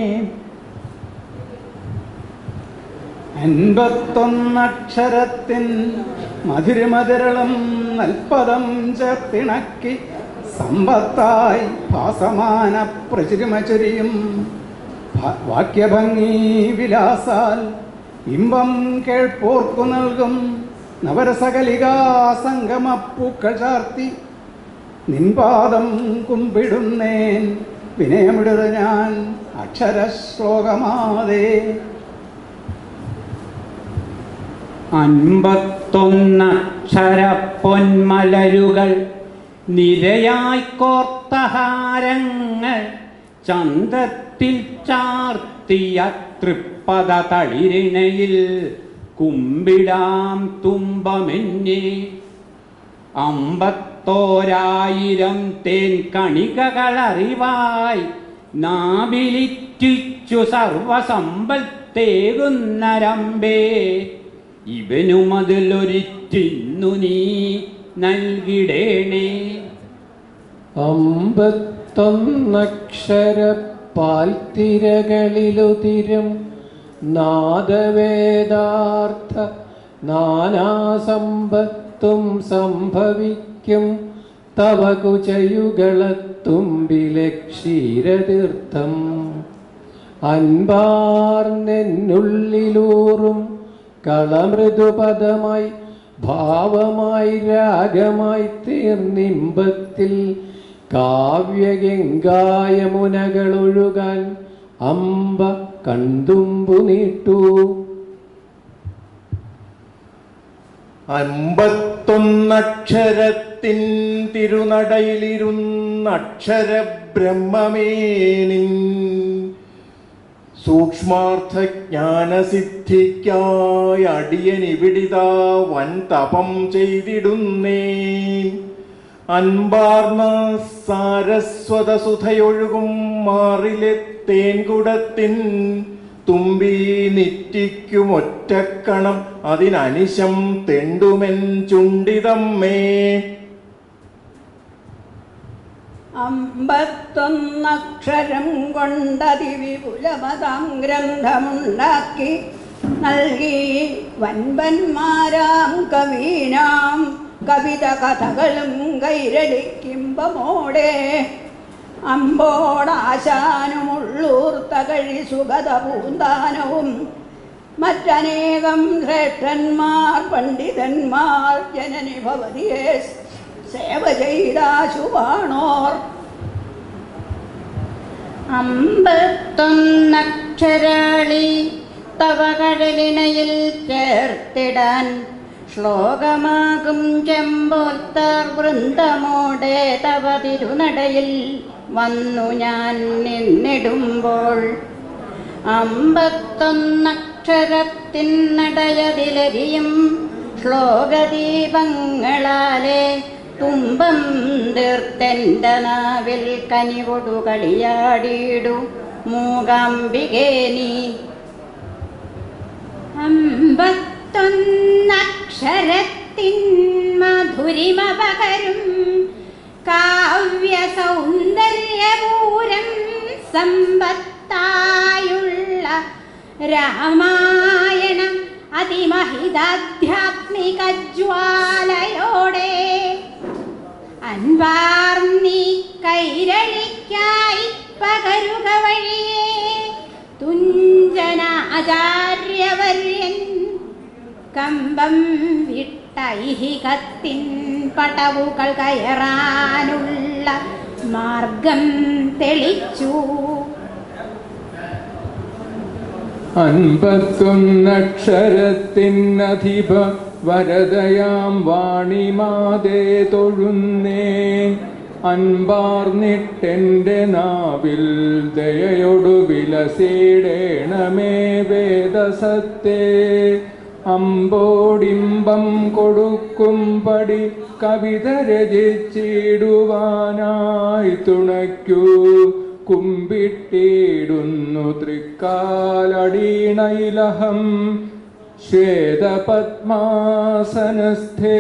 അൻപത്തൊന്നക്ഷരത്തിൻ മധുരമതിരളം നൽപദം ചേർത്തിണക്കി സമ്പത്തായി ഭാസമാന പ്രചുരിമചുരിയും ഭ- വാക്യഭംഗി വിലാസാൽ ഇമ്പം കേൾപ്പോർക്കു നൽകും നവരസകലികാ സംഗമപ്പൂക്കൾ ചാർത്തി നിൻപാദം കുമ്പിടുന്നേൻ വിനയമിടുത ഞാൻ അക്ഷരശ്ലോകമാതേ അൻപത്തൊന്നക്ഷര പൊന്മലരുകൾ നിരയായി കോർത്തഹാരങ്ങൾ ചന്തത്തിൽ ചാർത്തിയ തൃപ്പത തളിരിണയിൽ കുമ്പിടാം തുമ്പമെന്നെ അമ്പത്തോരായിരം തേൻ കണികകളറിവായി നാവിലിറ്റിച്ചു സർവസമ്പത്തേകുന്നരമ്പേ ഇവനുമതിലൊരിറ്റിന്നു നീ നൽകിടേണേ അമ്പത്തൊന്നക്ഷര പാൽത്തിരകളിലുതിരും നാദവേദാർത്ഥ നാനാസമ്പത്തും സംഭവിക്കും തവ കുചയുകളത്തുമ്പിലെ ക്ഷീരതീർത്ഥം അൻപാർന്നെന്നുള്ളിലൂറും കളമൃദുപദമായി ഭാവമായി രാഗമായി തീർന്നിമ്പത്തിൽ കാവ്യഗംഗായമുനകളൊഴുകാൻ അമ്പ കൺതുമ്പു നീട്ടൂ അമ്പത്തൊന്നക്ഷരത്തിൻ തിരുനടയിലിരുന്നക്ഷര ബ്രഹ്മമേനിൻ സൂക്ഷ്മാർത്ഥജ്ഞാനസിദ്ധിക്കായി അടിയനിവിടിതാ വൻ തപം ചെയ്തിടുന്നേൻ അൻപാർന്ന സാരസ്വത സുധയൊഴുകും മാറിലെ തേൻകുടത്തിൻ തുമ്പി നിറ്റിക്കും ഒറ്റക്കണം അതിനനിശം തെണ്ടുമെൻ ചുണ്ടിതമ്മേ അമ്പത്തൊന്നക്ഷരം കൊണ്ടതിവിപുലമതാം ഗ്രന്ഥമുണ്ടാക്കി നൽകി വൻപന്മാരാം കവീനാം കവിത കഥകളും കൈരളിക്കുമ്പമോടെ അമ്പോടാശാനുമുള്ളൂർത്തകഴി സുഗത പൂന്താനവും മറ്റനേകം ശ്രേഷ്ഠന്മാർ പണ്ഡിതന്മാർ ജനനി ഭവതിയെ സേവ ചെയ്താശുവാണോർ അമ്പത്തൊന്നക്ഷരാളി തവ കടലിണയിൽ ചേർത്തിടാൻ ശ്ലോകമാകും ചെമ്പോർത്താർ വൃന്ദമോടെ തവ തിരുനടയിൽ വന്നു ഞാൻ നിന്നിടുമ്പോൾ അമ്പത്തൊന്നക്ഷരത്തിൻ നടയതിലരിയും ശ്ലോകദീപങ്ങളാലെ തുമ്പം തീർത്തെൻ്റെ നാവിൽ കനിവൊടു കളിയാടിയിടു മൂകാംബികേ നീ അമ്പത്തൊന്നക്ഷരത്തിൻ മധുരിമ പകരും കാവ്യ സൗന്ദര്യപൂരം സമ്പത്തായുള്ള രാമായണം അതിമഹിതാധ്യാത്മിക ജ്വാലയോടെ അൻവാർന്നി കൈരളിക്കായി പകരുക വഴിയേ തുഞ്ചനാചാര്യവര്യൻ കമ്പം വിട്ടൈഹികത്തിൻ പടവുകൾ കയറാനുള്ള മാർഗം തെളിച്ചു അൻപത്തൊന്നക്ഷരത്തിനധിപ വരദയാം വാണിമാതേ തൊഴുന്നേ അൻപാർന്നിട്ടെൻ്റെ നാവിൽ ദയയൊടു വിലസിടേണമേ വേദസത്തെ അമ്പോടിമ്പം കൊടുക്കും പടി കവിത രചിച്ചിടുവാനായി തുണയ്ക്കൂ കുമ്പിട്ടിടുന്നു തൃക്കാലടീണയിലഹം ശ്വേതപത്മാസനസ്ഥേ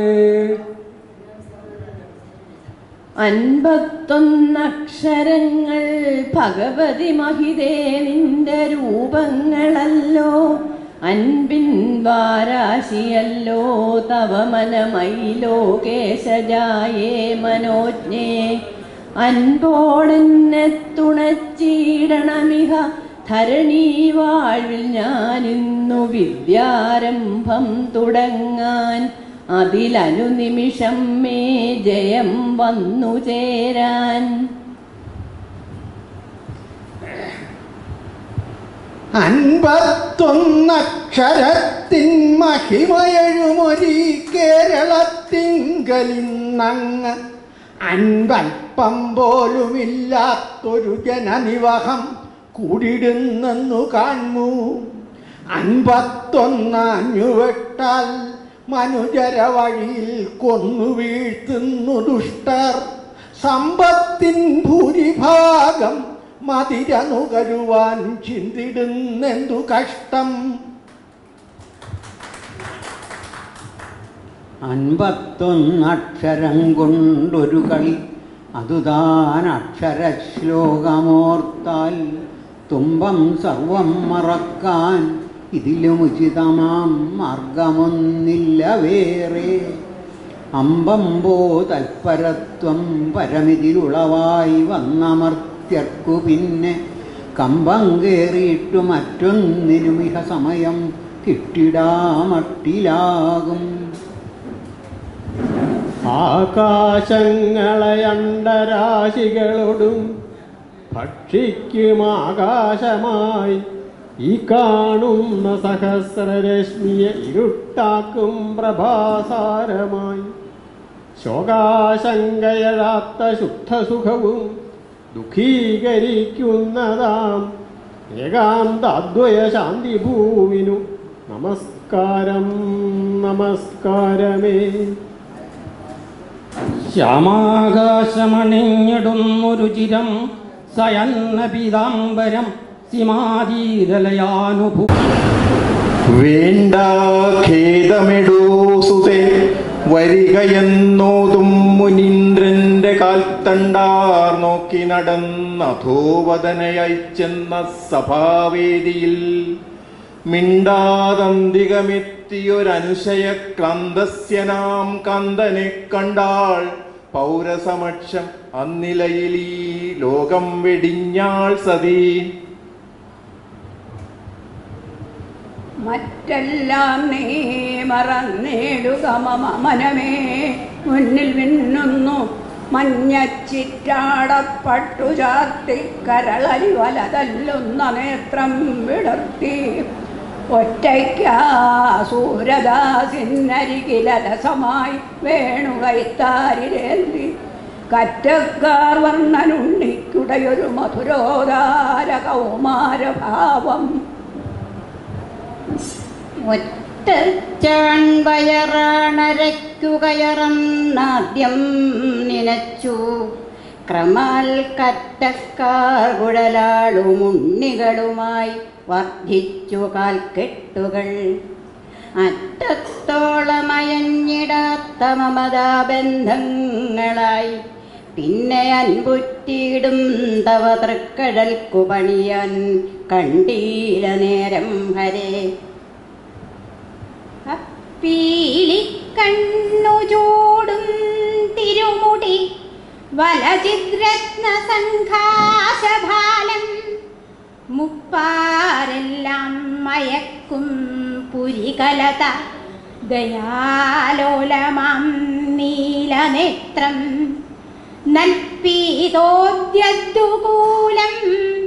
അൻപത്തൊന്നക്ഷരങ്ങൾ ഭഗവതി മഹിതേ നിന്റെ രൂപങ്ങളല്ലോ അൻപിൻ വാരാശിയല്ലോ തവ മനമയിലോ കേശജായേ മനോജ്ഞേ അൻപോടെന്നെ തുണച്ചിടണമിഹ ധരണീ വാഴ്വിൽ ഞാനിന്നു വിദ്യാരംഭം തുടങ്ങാൻ അതിലനുനിമിഷം മേ ജയം വന്നു ചേരാൻ അൻപത്തൊന്നക്ഷരത്തിൻ മഹിമയഴുമൊരി കേരളത്തിങ്കലിന്നങ്ങ് അൻപൽപ്പം പോലുമില്ലാത്തൊരു ജനനിവഹം കൂടിടുന്നെന്നു കാൺമൂ അൻപത്തൊന്നാഞ്ഞുവെട്ടാൽ മനുജര വഴിയിൽ കൊന്നു വീഴ്ത്തുന്നു ദുഷ്ടർ സമ്പത്തിൻ ഭൂരിഭാഗം മതിര നുകരുവാൻ ചിന്തിടുന്നെന്തു കഷ്ടം അൻപത്തൊന്നക്ഷരം കൊണ്ടൊരു കളി അതുതാൻ അക്ഷരശ്ലോകമോർത്താൽ തുമ്പം സർവം മറക്കാൻ ഇതിലും ഉചിതമാം മാർഗമൊന്നില്ല വേറെ അമ്പമ്പോ തൽപരത്വം പരമിതിലുളവായി വന്നമർത്യർക്കു പിന്നെ കമ്പം കേറിയിട്ടു മറ്റൊന്നിനും ഇഹ സമയം കിട്ടിടാമട്ടിലാകും ആകാശങ്ങളയണ്ടരാശികളോടും ഭക്ഷിക്കും ആകാശമായി ഈ കാണുന്ന സഹസ്രരശ്മിയെ ഇരുട്ടാക്കും പ്രഭാസാരമായി ശോകാശങ്കയഴാത്ത ശുദ്ധസുഖവും ദുഃഖീകരിക്കുന്നതാം ഏകാന്താദ്വയ ശാന്തി ഭൂവിനു നമസ്കാരം നമസ്കാരമേ ശ്യാമാകാശമണിഞ്ഞിടുന്നൊരു ചിരം സയന്ന പീതാംബരം സീമാതീതലയാനുഭൂ വേണ്ട ഖേദമെടൂ സുതേ വരികയെന്നോതും മുനീന്ദ്രന്റെ കാൽത്തണ്ടാർ നോക്കി നടന്നധോവദനയായി ചെന്ന സഭാവേദിയിൽ മിണ്ടാതന്തികമെത്തിയൊരനുശയ ക്ലാന്തസ്യനാം കാന്തനെ കണ്ടാൾ പൗരസമക്ഷം അന്നിലയിൽ ഈ ലോകം വെടിഞ്ഞാൾ സതീ മറ്റെല്ലാം നീ മറന്നിടുക മമ മനമേ മുന്നിൽ മിന്നുന്നു മഞ്ഞച്ചിറ്റാടപ്പട്ടു ചാർത്തി കരളരി വലതല്ലുന്ന നേത്രം വിടർത്തി ഒറ്റയ്ക്കാ സൂരദാസിന്നരികിലരസമായി വേണുകൈത്താരിരേന്തി കറ്റക്കാർ വർണ്ണനുണ്ണിക്കുടയൊരു മധുരോദാര കൗമാരഭാവം ഒറ്റച്ചാൺവയറാണരയ്ക്കുകയറന്നാദ്യം നനച്ചു ക്രമാൽ കറ്റക്കാർ കുഴലാളുമുണ്ണികളുമായി വർദ്ധിച്ചു കാൽക്കെട്ടുകൾ അറ്റത്തോളമയഞ്ഞിടാത്ത മമതാബന്ധങ്ങളായി പിന്നെ അൻപുറ്റിയിടും തവ തൃക്കടൽക്കു പണിയാൻ കണ്ടീല നേരം ഹരേ പീലിക്കണ്ണു ചൂടും തിരുമുടി വലചിദ്രത്ന സംഘാശഭാലം മുപ്പാരെല്ലാം മയക്കും പുരികലത ദയാലോലമാം നീലനേത്രം നൽപീതോദ്യൂലം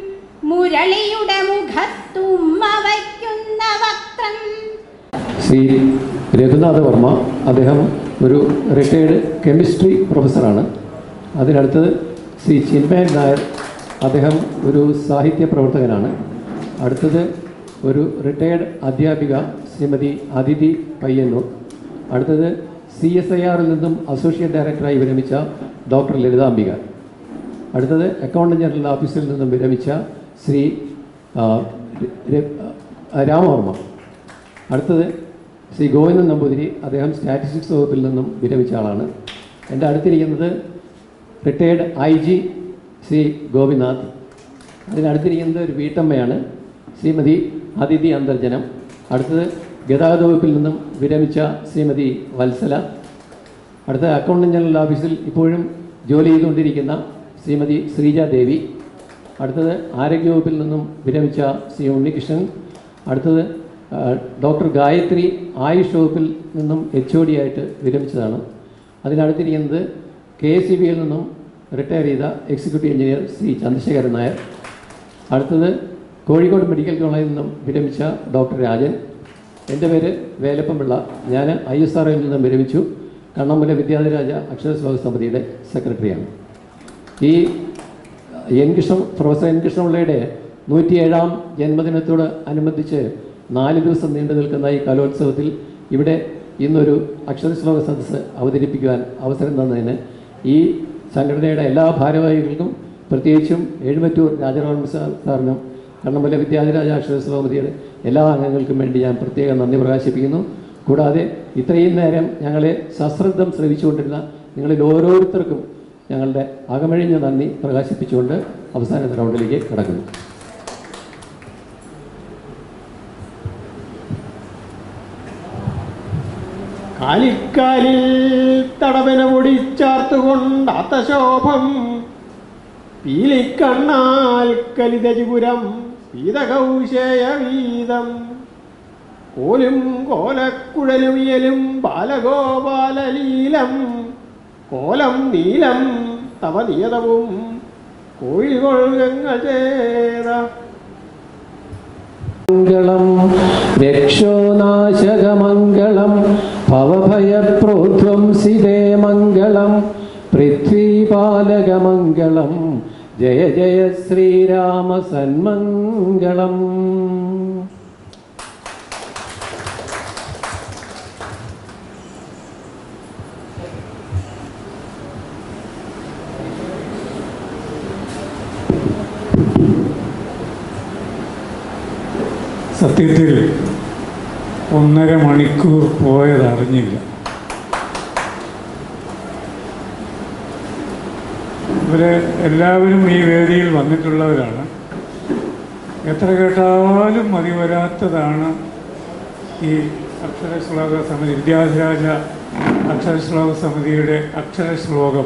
മുരളിയുടെ മുഖത്തുമ്മ വയ്ക്കുന്ന വക്രം ശ്രീ രഘുനാഥ വർമ്മ അദ്ദേഹം ഒരു റിട്ടയേർഡ് കെമിസ്ട്രി പ്രൊഫസറാണ് അതിനടുത്തത് ശ്രീ ചിന്മയൻ നായർ അദ്ദേഹം ഒരു സാഹിത്യ പ്രവർത്തകനാണ് അടുത്തത് ഒരു റിട്ടയേർഡ് അധ്യാപിക ശ്രീമതി അതിഥി പയ്യന്നൂർ അടുത്തത് സി എസ് ഐ ആറിൽ നിന്നും അസോസിയേറ്റ് ഡയറക്ടറായി വിരമിച്ച ഡോക്ടർ ലളിതാംബിക അടുത്തത് അക്കൗണ്ടന്റ് ജനറൽ ഓഫീസിൽ നിന്നും വിരമിച്ച ശ്രീ ആ, ര- ആ, രാമവർമ്മ അടുത്തത് ശ്രീ ഗോവിന്ദൻ നമ്പൂതിരി അദ്ദേഹം സ്റ്റാറ്റിസ്റ്റിക്സ് വകുപ്പിൽ നിന്നും വിരമിച്ച ആളാണ് എൻ്റെ അടുത്തിരിക്കുന്നത് retired I G Shri Gopinath അതിനടുത്തിരിക്കുന്നത് ഒരു വീട്ടമ്മയാണ് ശ്രീമതി അതിഥി അന്തർജനം അടുത്തത് ഗതാഗത വകുപ്പിൽ നിന്നും വിരമിച്ച ശ്രീമതി വത്സല അടുത്ത അക്കൗണ്ടന്റ് ജനറൽ ഓഫീസിൽ ഇപ്പോഴും ജോലി ചെയ്തുകൊണ്ടിരിക്കുന്ന ശ്രീമതി ശ്രീജ ദേവി അടുത്തത് ആരോഗ്യവകുപ്പിൽ നിന്നും വിരമിച്ച ശ്രീ ഉണ്ണികൃഷ്ണൻ അടുത്തത് ആ, ഡോക്ടർ ഗായത്രി ആയുഷ് വകുപ്പിൽ നിന്നും എച്ച് ഒ ഡി ആയിട്ട് വിരമിച്ചതാണ് അതിനടുത്തിരിക്കുന്നത് കെ എസ് സി ബിയിൽ നിന്നും റിട്ടയർ ചെയ്ത എക്സിക്യൂട്ടീവ് എഞ്ചിനീയർ ശ്രീ ചന്ദ്രശേഖരൻ നായർ അടുത്തത് കോഴിക്കോട് മെഡിക്കൽ കോളേജിൽ നിന്നും വിരമിച്ച ഡോക്ടർ രാജൻ എൻ്റെ പേര് വേലപ്പം പിള്ള ഞാൻ ഐ എസ് ആർ നിന്നും വിരമിച്ചു കണ്ണമ്പല വിദ്യാധിരാജ അക്ഷരശ്ലോക സമിതിയുടെ സെക്രട്ടറിയാണ് ഈ എൻ കൃഷ്ണ പ്രൊഫസർ എൻ കൃഷ്ണപിള്ളയുടെ നൂറ്റിയേഴാം ജന്മദിനത്തോട് അനുബന്ധിച്ച് നാല് ദിവസം നീണ്ടു നിൽക്കുന്ന ഈ കലോത്സവത്തിൽ ഇവിടെ ഇന്നൊരു അക്ഷരശ്ലോക സദസ്സ് അവതരിപ്പിക്കുവാൻ അവസരം തന്നതിന് ഈ സംഘടനയുടെ എല്ലാ ഭാരവാഹികൾക്കും പ്രത്യേകിച്ചും എഴുമറ്റൂർ രാജരാമ സാറിനും കണ്ണമ്പല വിദ്യാധിരാജ അക്ഷരശ്ലോക സമിതിയുടെ എല്ലാ അംഗങ്ങൾക്കും വേണ്ടി ഞാൻ പ്രത്യേകം നന്ദി പ്രകാശിപ്പിക്കുന്നു കൂടാതെ ഇത്രയും നേരം ഞങ്ങളെ സശ്രദ്ധം ശ്രമിച്ചുകൊണ്ടിരുന്ന നിങ്ങളിൽ ഓരോരുത്തർക്കും ഞങ്ങളുടെ അകമഴിഞ്ഞ നന്ദി പ്രകാശിപ്പിച്ചുകൊണ്ട് അവസാനത്തെ റൗണ്ടിലേക്ക് കടക്കുന്നു കാലിക്കാലിൽ തടവന പൊടിച്ചാർത്തുകൊണ്ടാത്ത ശോഭം പീലിക്കണ്ണാൽ കലിതജിപുരം പീതകൗശേയ വീതം കോലും കോലക്കുഴലുമിയലും ബാലഗോപാലലീലം കോലം നീലം തവ നിയതവും കോയിൽ കൊള്ളുകങ്ങൾ ചെയ്ത മംഗളം രക്ഷോനാശകമംഗളം ഭവഭയപ്രോധ്വംസിതേ മംഗളം പൃഥ്വീപാലകമംഗളം ജയ ജയ ശ്രീരാമ സന്മംഗളം സത്യത്തിൽ ഒന്നര മണിക്കൂർ പോയതറിഞ്ഞില്ല ഇവര് എല്ലാവരും ഈ വേദിയിൽ വന്നിട്ടുള്ളവരാണ് എത്ര കേട്ടാലും മതി വരാത്തതാണ് ഈ അക്ഷരശ്ലോക സമിതി വിദ്യാധിരാജ അക്ഷരശ്ലോക സമിതിയുടെ അക്ഷരശ്ലോകം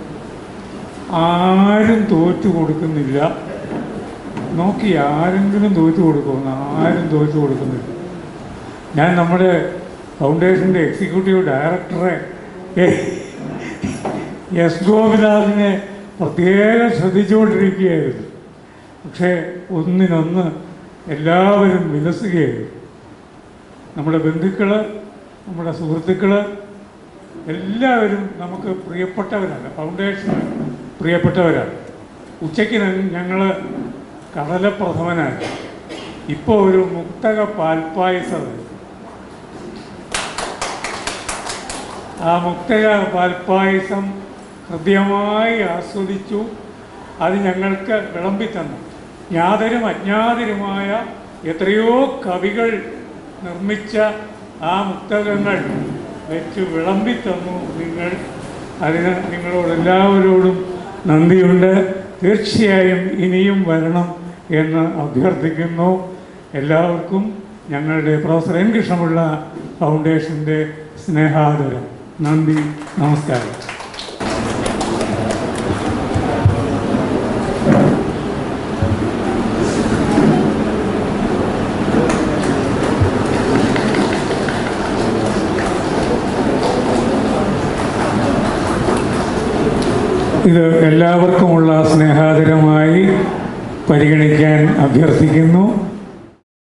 ആരും തോറ്റു കൊടുക്കുന്നില്ല നോക്കി ആരെങ്കിലും തോറ്റു കൊടുക്കുമെന്ന് ആരും തോറ്റു കൊടുക്കുന്നില്ല ഞാൻ നമ്മുടെ ഫൗണ്ടേഷൻ്റെ എക്സിക്യൂട്ടീവ് ഡയറക്ടറെ എ- എസ് ഗോപിനാഥിനെ പ്രത്യേകം ശ്രദ്ധിച്ചുകൊണ്ടിരിക്കുകയായിരുന്നു പക്ഷേ ഒന്നിനൊന്ന് എല്ലാവരും വിലസുകയായിരുന്നു നമ്മുടെ ബന്ധുക്കൾ നമ്മുടെ സുഹൃത്തുക്കൾ എല്ലാവരും നമുക്ക് പ്രിയപ്പെട്ടവരാണ് ഫൗണ്ടേഷന് പ്രിയപ്പെട്ടവരാണ് ഉച്ചയ്ക്ക് ഞങ്ങൾ കടലപ്രഥമനാണ് ഇപ്പോൾ ഒരു മുക്തക പാൽപ്പായസം ആ മുക്തക പാൽപ്പായസം ഹൃദ്യമായി ആസ്വദിച്ചു അത് ഞങ്ങൾക്ക് വിളമ്പിത്തന്നു ജ്ഞാതരും അജ്ഞാതരുമായ എത്രയോ കവികൾ നിർമ്മിച്ച ആ മുക്തകങ്ങൾ വെച്ച് വിളമ്പിത്തന്നു നിങ്ങൾ അതിന് നിങ്ങളോട് എല്ലാവരോടും നന്ദിയുണ്ട് തീർച്ചയായും ഇനിയും വരണം എന്ന് അഭ്യർത്ഥിക്കുന്നു എല്ലാവർക്കും ഞങ്ങളുടെ പ്രൊഫസർ എൻ കൃഷ്ണപിള്ള ഫൗണ്ടേഷൻ്റെ സ്നേഹാദരം നന്ദി നമസ്കാരം ഇത് എല്ലാവർക്കുമുള്ള സ്നേഹാദരമായി പരിഗണിക്കാൻ അഭ്യർത്ഥിക്കുന്നു